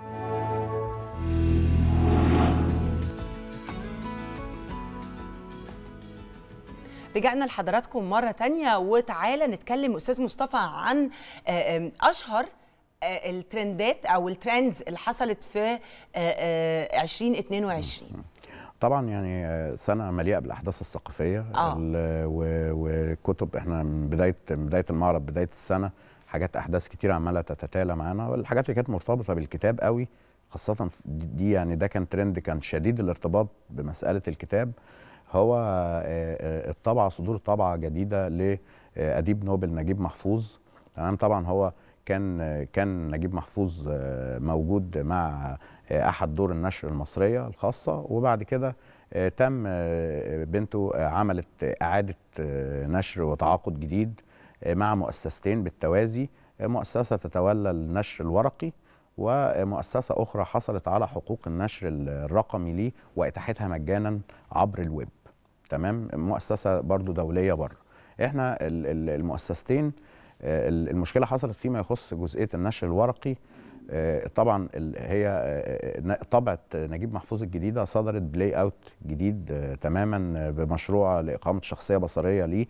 Speaker 1: رجعنا لحضراتكم مرة تانية وتعالى نتكلم أستاذ مصطفى عن آه، آم، أشهر آه، الترندات أو الترندز اللي حصلت في آه، آه، 2022
Speaker 3: طبعا يعني آه، سنه مليئه بالاحداث الثقافيه
Speaker 1: آه.
Speaker 3: ال- و- والكتب احنا من بدايه من بدايه المعرض بدايه السنه حاجات احداث كتير عماله تتتالى معانا والحاجات اللي كانت مرتبطه بالكتاب قوي خاصه في دي دي يعني ده كان ترند كان شديد الارتباط بمساله الكتاب هو آه، آه، الطبعه صدور طبعه جديده لاديب نوبل نجيب محفوظ تمام طبعا هو كان آه، كان نجيب محفوظ آه، موجود مع آه، احد دور النشر المصريه الخاصه وبعد كده آه، تم آه، بنته آه، عملت آه، اعاده آه، نشر وتعاقد جديد آه، مع مؤسستين بالتوازي آه، مؤسسه تتولى النشر الورقي ومؤسسه اخرى حصلت على حقوق النشر الرقمي ليه واتاحتها مجانا عبر الويب تمام مؤسسه برضو دوليه بره احنا ال- ال- المؤسستين آه، ال- المشكله حصلت فيما يخص جزئيه النشر الورقي آه، طبعا ال- هي آه، ن- طبعه نجيب محفوظ الجديده صدرت بلاي اوت جديد آه، تماما آه، بمشروع لاقامه شخصيه بصريه ليه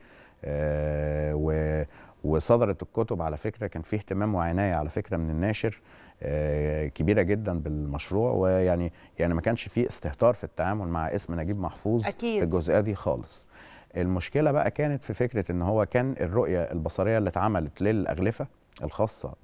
Speaker 3: آه، و- وصدرت الكتب على فكره كان فيه اهتمام وعنايه على فكره من الناشر آه، كبيره جدا بالمشروع ويعني يعني ما كانش فيه استهتار في التعامل مع اسم نجيب محفوظ
Speaker 1: أكيد.
Speaker 3: في الجزئيه دي خالص المشكله بقى كانت في فكره ان هو كان الرؤيه البصريه اللي اتعملت للاغلفه الخاصه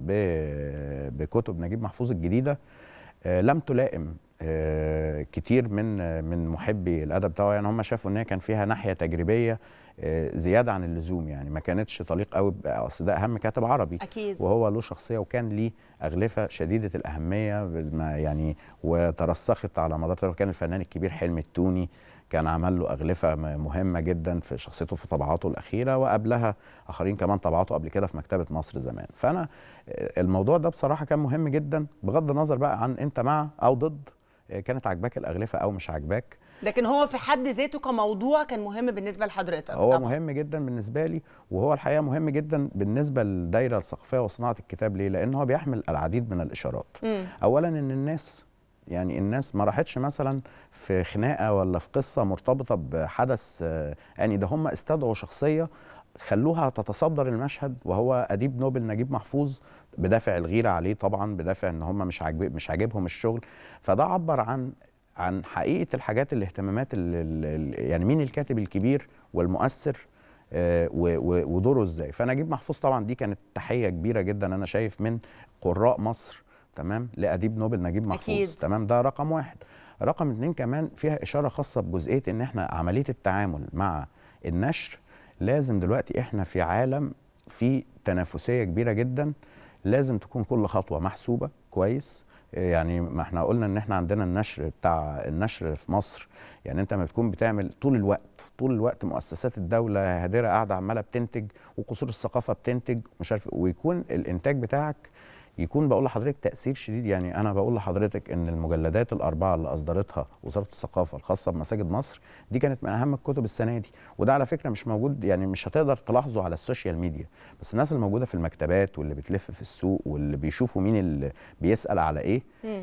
Speaker 3: ب- بكتب نجيب محفوظ الجديده آه، لم تلائم آه، كتير من آه، من محبي الادب بتاعه يعني هم شافوا ان هي كان فيها ناحيه تجريبيه آه، زياده عن اللزوم يعني ما كانتش طليق قوي ب- اصل ده اهم كاتب عربي
Speaker 1: أكيد
Speaker 3: وهو له شخصيه وكان ليه اغلفه شديده الاهميه بالما يعني وترسخت على مدار التاريخ. كان الفنان الكبير حلمي التوني كان عمل له اغلفه م- مهمه جدا في شخصيته في طبعاته الاخيره وقبلها اخرين كمان طبعاته قبل كده في مكتبه مصر زمان فانا آه، الموضوع ده بصراحه كان مهم جدا بغض النظر بقى عن انت مع او ضد آه، كانت عاجباك الاغلفه او مش عاجباك
Speaker 1: لكن هو في حد ذاته كموضوع كان مهم بالنسبة لحضرتك
Speaker 3: هو
Speaker 1: طبعاً.
Speaker 3: مهم جدا بالنسبه لي وهو الحقيقه مهم جدا بالنسبه للدايره الثقافيه وصناعه الكتاب ليه لان هو بيحمل العديد من الاشارات
Speaker 1: مم.
Speaker 3: اولا ان الناس يعني الناس ما راحتش مثلا في خناقه ولا في قصه مرتبطه بحدث آه، يعني ده هم استدعوا شخصيه خلوها تتصدر المشهد وهو اديب نوبل نجيب محفوظ بدافع الغيره عليه طبعا بدافع ان هم مش عاجب مش عاجبهم الشغل فده عبر عن عن حقيقه الحاجات الاهتمامات اللي اللي- يعني مين الكاتب الكبير والمؤثر آه، و- و- ودوره ازاي فنجيب محفوظ طبعا دي كانت تحيه كبيره جدا انا شايف من قراء مصر تمام لاديب نوبل نجيب محفوظ
Speaker 1: أكيد.
Speaker 3: تمام ده رقم واحد رقم اتنين كمان فيها اشاره خاصه بجزئيه ان احنا عمليه التعامل مع النشر لازم دلوقتي احنا في عالم في تنافسيه كبيره جدا لازم تكون كل خطوه محسوبه كويس يعني ما احنا قلنا ان احنا عندنا النشر بتاع النشر في مصر يعني انت ما بتكون بتعمل طول الوقت طول الوقت مؤسسات الدوله هادره قاعده عماله بتنتج وقصور الثقافه بتنتج مش عارف إيه، ويكون الانتاج بتاعك يكون بقول لحضرتك تاثير شديد يعني انا بقول لحضرتك ان المجلدات الاربعه اللي اصدرتها وزاره الثقافه الخاصه بمساجد مصر دي كانت من اهم الكتب السنه دي وده على فكره مش موجود يعني مش هتقدر تلاحظه على السوشيال ميديا بس الناس اللي موجوده في المكتبات واللي بتلف في السوق واللي بيشوفوا مين اللي بيسال على ايه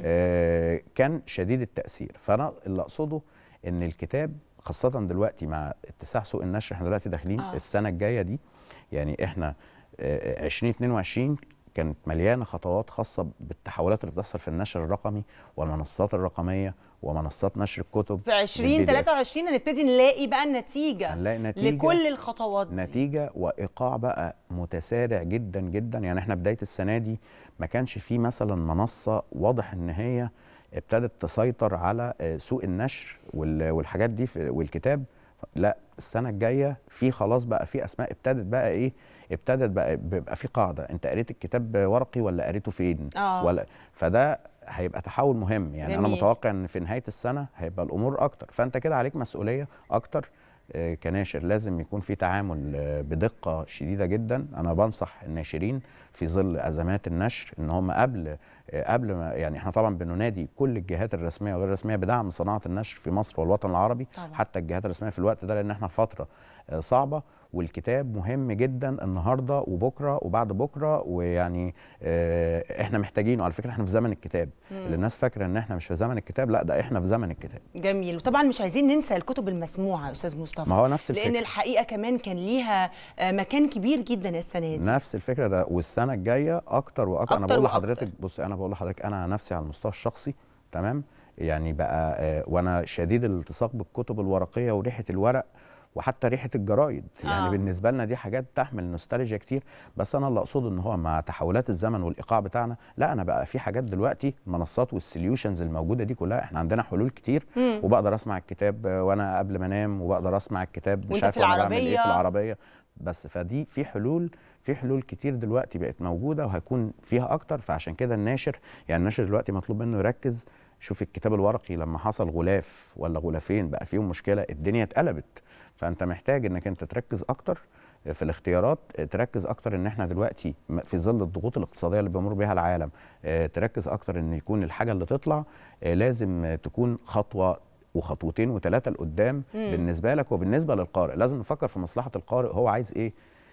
Speaker 3: آه كان شديد التاثير فانا اللي اقصده ان الكتاب خاصه دلوقتي مع اتساع سوق النشر احنا دلوقتي داخلين
Speaker 1: آه.
Speaker 3: آه. السنه الجايه دي يعني احنا آه، 2022 كانت مليانه خطوات خاصه بالتحولات اللي بتحصل في النشر الرقمي والمنصات الرقميه ومنصات نشر الكتب
Speaker 1: في 2023 هنبتدي نلاقي بقى النتيجه
Speaker 3: هنلاقي نتيجه
Speaker 1: لكل الخطوات دي.
Speaker 3: نتيجه وايقاع بقى متسارع جدا جدا يعني احنا بدايه السنه دي ما كانش في مثلا منصه واضح ان هي ابتدت تسيطر على آه، سوق النشر وال- والحاجات دي في- والكتاب لا السنه الجايه في خلاص بقى في اسماء ابتدت بقى ايه ابتدت بقى بيبقى في قاعده انت قريت الكتاب ورقي ولا قريته فين
Speaker 1: آه.
Speaker 3: ولا فده هيبقى تحول مهم يعني انا
Speaker 1: جميل.
Speaker 3: متوقع ان في نهايه السنه هيبقى الامور اكتر فانت كده عليك مسؤوليه اكتر آه، كناشر لازم يكون في تعامل آه، بدقه شديده جدا انا بنصح الناشرين في ظل ازمات النشر ان هم قبل آه، قبل ما يعني احنا طبعا بننادي كل الجهات الرسميه وغير الرسميه بدعم صناعه النشر في مصر والوطن العربي
Speaker 1: طبعاً.
Speaker 3: حتى الجهات الرسميه في الوقت ده لان احنا في فتره آه، صعبه والكتاب مهم جدا النهارده وبكره وبعد بكره ويعني آه، احنا محتاجينه على فكره احنا في زمن الكتاب اللي الناس فاكره ان احنا مش في زمن الكتاب لا ده احنا في زمن الكتاب
Speaker 1: جميل وطبعا مش عايزين ننسى الكتب المسموعه يا استاذ مصطفى
Speaker 3: ما هو نفس
Speaker 1: لان
Speaker 3: الفكره
Speaker 1: الحقيقه كمان كان ليها آه، مكان كبير جدا السنه دي
Speaker 3: نفس الفكره ده والسنه الجايه اكتر واكتر انا
Speaker 1: أكتر
Speaker 3: بقول
Speaker 1: وأكتر.
Speaker 3: لحضرتك بص انا بقول لحضرتك انا على نفسي على المستوى الشخصي تمام يعني بقى آه، وانا شديد الالتصاق بالكتب الورقيه وريحه الورق وحتى ريحه الجرايد يعني
Speaker 1: آه.
Speaker 3: بالنسبه لنا دي حاجات تحمل نوستالجيا كتير بس انا اللي اقصده ان هو مع تحولات الزمن والايقاع بتاعنا لا انا بقى في حاجات دلوقتي المنصات والسوليوشنز الموجوده دي كلها احنا عندنا حلول كتير
Speaker 1: مم.
Speaker 3: وبقدر اسمع الكتاب آه، وانا قبل ما انام وبقدر اسمع الكتاب مش
Speaker 1: وأنت
Speaker 3: عارف
Speaker 1: في
Speaker 3: وانا بعمل ايه
Speaker 1: العربية.
Speaker 3: في العربيه بس فدي في حلول في حلول كتير دلوقتي بقت موجوده وهيكون فيها اكتر فعشان كده الناشر يعني الناشر دلوقتي مطلوب منه يركز شوف الكتاب الورقي لما حصل غلاف ولا غلافين بقى فيهم مشكله الدنيا اتقلبت فانت محتاج انك انت تركز اكتر في الاختيارات تركز اكتر ان احنا دلوقتي م- في ظل الضغوط الاقتصاديه اللي بيمر بيها العالم آه، تركز اكتر ان يكون الحاجه اللي تطلع آه، لازم آه، تكون خطوه وخطوتين وثلاثه لقدام
Speaker 1: مم.
Speaker 3: بالنسبه لك وبالنسبه للقارئ لازم نفكر في مصلحه القارئ هو عايز ايه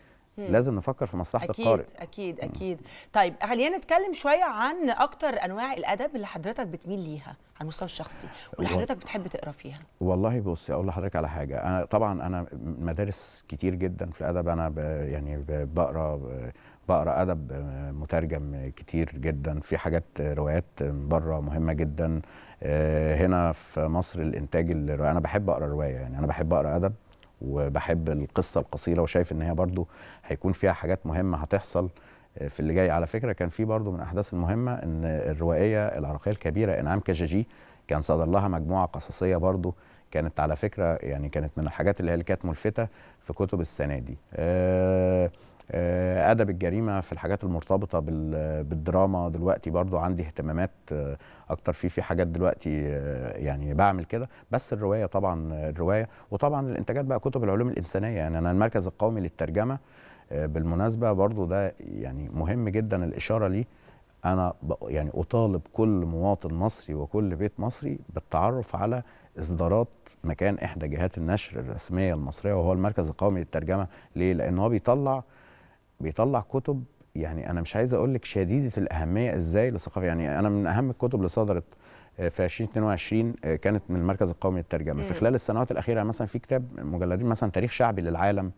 Speaker 3: لازم نفكر في مصلحه القارئ
Speaker 1: اكيد اكيد اكيد طيب خلينا نتكلم شويه عن اكتر انواع الادب اللي حضرتك بتميل ليها على المستوى الشخصي واللي
Speaker 3: هو-
Speaker 1: حضرتك بتحب تقرا فيها
Speaker 3: والله بص اقول لحضرتك على حاجه انا طبعا انا مدارس كتير جدا في الادب انا ب يعني ب- بقرا بقرا ادب مترجم كتير جدا في حاجات روايات بره مهمه جدا آه، هنا في مصر الانتاج الرواية انا بحب اقرا روايه يعني انا بحب اقرا ادب وبحب القصه القصيره وشايف ان هي برضو هيكون فيها حاجات مهمه هتحصل في اللي جاي على فكره كان في برضو من الاحداث المهمه ان الروائيه العراقيه الكبيره انعام كجاجي كان صدر لها مجموعه قصصيه برضو كانت على فكره يعني كانت من الحاجات اللي هي اللي كانت ملفته في كتب السنه دي آه، آه، ادب الجريمه في الحاجات المرتبطه بال- بالدراما دلوقتي برضو عندي اهتمامات آه، اكتر فيه في حاجات دلوقتي آه، يعني بعمل كده بس الروايه طبعا آه، الروايه وطبعا الانتاجات بقى كتب العلوم الانسانيه يعني انا المركز القومي للترجمه آه، بالمناسبه برضو ده يعني مهم جدا الاشاره ليه انا ب- يعني اطالب كل مواطن مصري وكل بيت مصري بالتعرف على اصدارات مكان احدى جهات النشر الرسميه المصريه وهو المركز القومي للترجمه ليه لان هو بيطلع بيطلع كتب يعني انا مش عايز اقول لك شديده الاهميه ازاي للثقافه يعني انا من اهم الكتب اللي صدرت آه، في 2022 آه، كانت من المركز القومي للترجمه في
Speaker 1: مم.
Speaker 3: خلال السنوات الاخيره مثلا في كتاب مجلدين مثلا تاريخ شعبي للعالم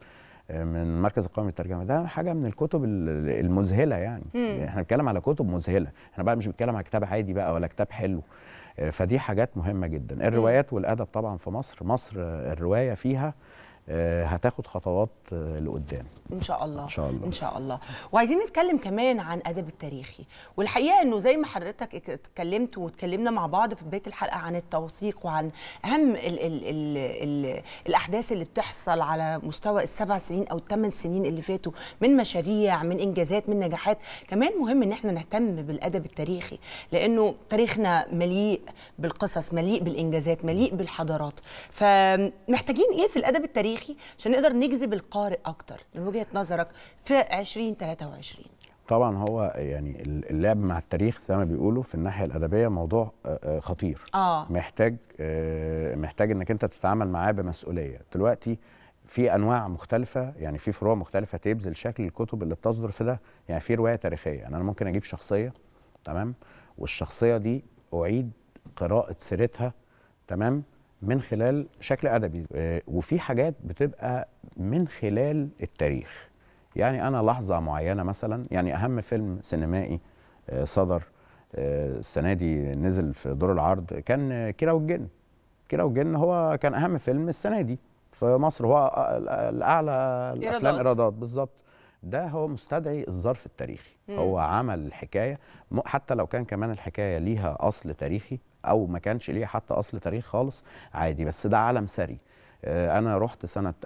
Speaker 3: آه، من مركز القومي للترجمه ده حاجه من الكتب ال- المذهله يعني
Speaker 1: مم.
Speaker 3: احنا بنتكلم على كتب مذهله احنا بقى مش بنتكلم على كتاب عادي بقى ولا كتاب حلو آه، فدي حاجات مهمه جدا الروايات والادب طبعا في مصر مصر آه، الروايه فيها آه، هتاخد خطوات آه، لقدام
Speaker 1: ان شاء الله
Speaker 3: إن شاء الله.
Speaker 1: ان شاء الله وعايزين نتكلم كمان عن ادب التاريخي والحقيقه انه زي ما حضرتك ات- اتكلمت واتكلمنا مع بعض في بدايه الحلقه عن التوثيق وعن اهم ال ال ال ال الاحداث اللي بتحصل على مستوى السبع سنين او الثمان سنين اللي فاتوا من مشاريع من انجازات من نجاحات كمان مهم ان احنا نهتم بالادب التاريخي لانه تاريخنا مليء بالقصص مليء بالانجازات مليء بالحضارات فمحتاجين ايه في الادب التاريخي عشان نقدر نجذب القارئ اكتر من وجهه نظرك في 2023
Speaker 3: طبعا هو يعني اللعب مع التاريخ زي ما بيقولوا في الناحيه الادبيه موضوع آه، آه، خطير
Speaker 1: اه
Speaker 3: محتاج آه، محتاج انك انت تتعامل معاه بمسؤوليه دلوقتي في انواع مختلفه يعني في فروع مختلفه تبذل شكل الكتب اللي بتصدر في ده يعني في روايه تاريخيه يعني انا ممكن اجيب شخصيه تمام والشخصيه دي اعيد قراءه سيرتها تمام من خلال شكل ادبي آه، وفي حاجات بتبقى من خلال التاريخ يعني انا لحظه معينه مثلا يعني اهم فيلم سينمائي آه، صدر آه، السنه دي نزل في دور العرض كان آه، كيرة والجن كيرة والجن هو كان اهم فيلم السنه دي في مصر هو آه، الاعلى الافلام
Speaker 1: إيرادات.
Speaker 3: ايرادات بالظبط ده هو مستدعي الظرف التاريخي
Speaker 1: مم.
Speaker 3: هو عمل الحكايه م- حتى لو كان كمان الحكايه ليها اصل تاريخي او ما كانش ليها حتى اصل تاريخ خالص عادي بس ده عالم ثري آه، انا رحت سنه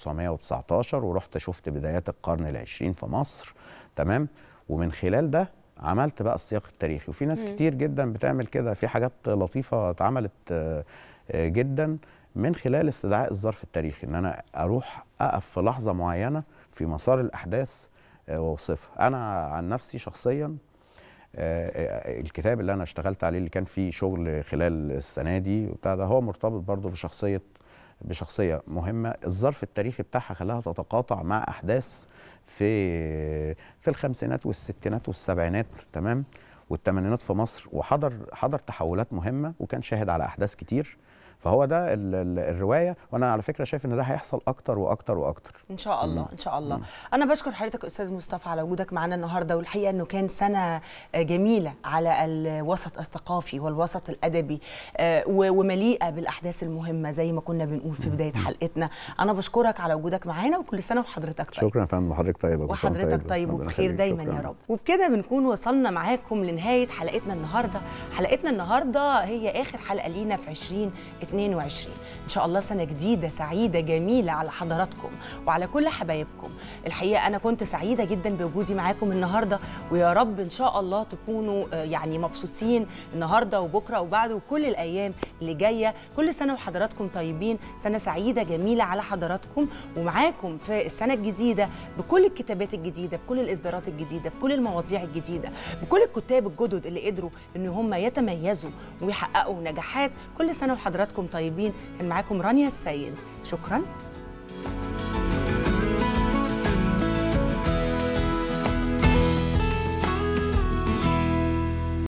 Speaker 3: 1919 ورحت شفت بدايات القرن العشرين في مصر تمام ومن خلال ده عملت بقى السياق التاريخي وفي ناس
Speaker 1: مم.
Speaker 3: كتير جدا بتعمل كده في حاجات لطيفه اتعملت آه، آه، جدا من خلال استدعاء الظرف التاريخي ان انا اروح اقف في لحظه معينه في مسار الاحداث آه، واوصفها انا عن نفسي شخصيا آه، آه، الكتاب اللي انا اشتغلت عليه اللي كان فيه شغل خلال السنه دي وبتاع ده هو مرتبط برضه بشخصيه بشخصيه مهمه الظرف التاريخي بتاعها خلاها تتقاطع مع احداث في في الخمسينات والستينات والسبعينات تمام والثمانينات في مصر وحضر حضر تحولات مهمه وكان شاهد على احداث كتير فهو ده ال- ال- الروايه وانا على فكره شايف ان ده هيحصل اكتر واكتر واكتر
Speaker 1: ان شاء الله ان شاء الله انا بشكر حضرتك استاذ مصطفى على وجودك معنا النهارده والحقيقه انه كان سنه جميله على الوسط الثقافي والوسط الادبي آه، و- ومليئه بالاحداث المهمه زي ما كنا بنقول في بدايه حلقتنا انا بشكرك على وجودك معانا وكل سنه وحضرتك طيب
Speaker 3: شكرا يا فندم حضرتك طيبه كل سنة وأنت
Speaker 1: وحضرتك طيب
Speaker 3: ربنا
Speaker 1: وبخير
Speaker 3: يخليك.
Speaker 1: دايما
Speaker 3: شكراً.
Speaker 1: يا رب وبكده بنكون وصلنا معاكم لنهايه حلقتنا النهارده حلقتنا النهارده هي اخر حلقه لينا في 2022 ان شاء الله سنه جديده سعيده جميله على حضراتكم وعلى كل حبايبكم الحقيقه انا كنت سعيده جدا بوجودي معاكم النهارده ويا رب ان شاء الله تكونوا آه، يعني مبسوطين النهارده وبكره وبعده وكل الايام اللي جايه كل سنه وحضراتكم طيبين سنه سعيده جميله على حضراتكم ومعاكم في السنه الجديده بكل الكتابات الجديده بكل الاصدارات الجديده بكل المواضيع الجديده بكل الكتاب الجدد اللي قدروا ان هم يتميزوا ويحققوا نجاحات كل سنه وحضراتكم طيبين كان معاكم رانيا السيد شكرا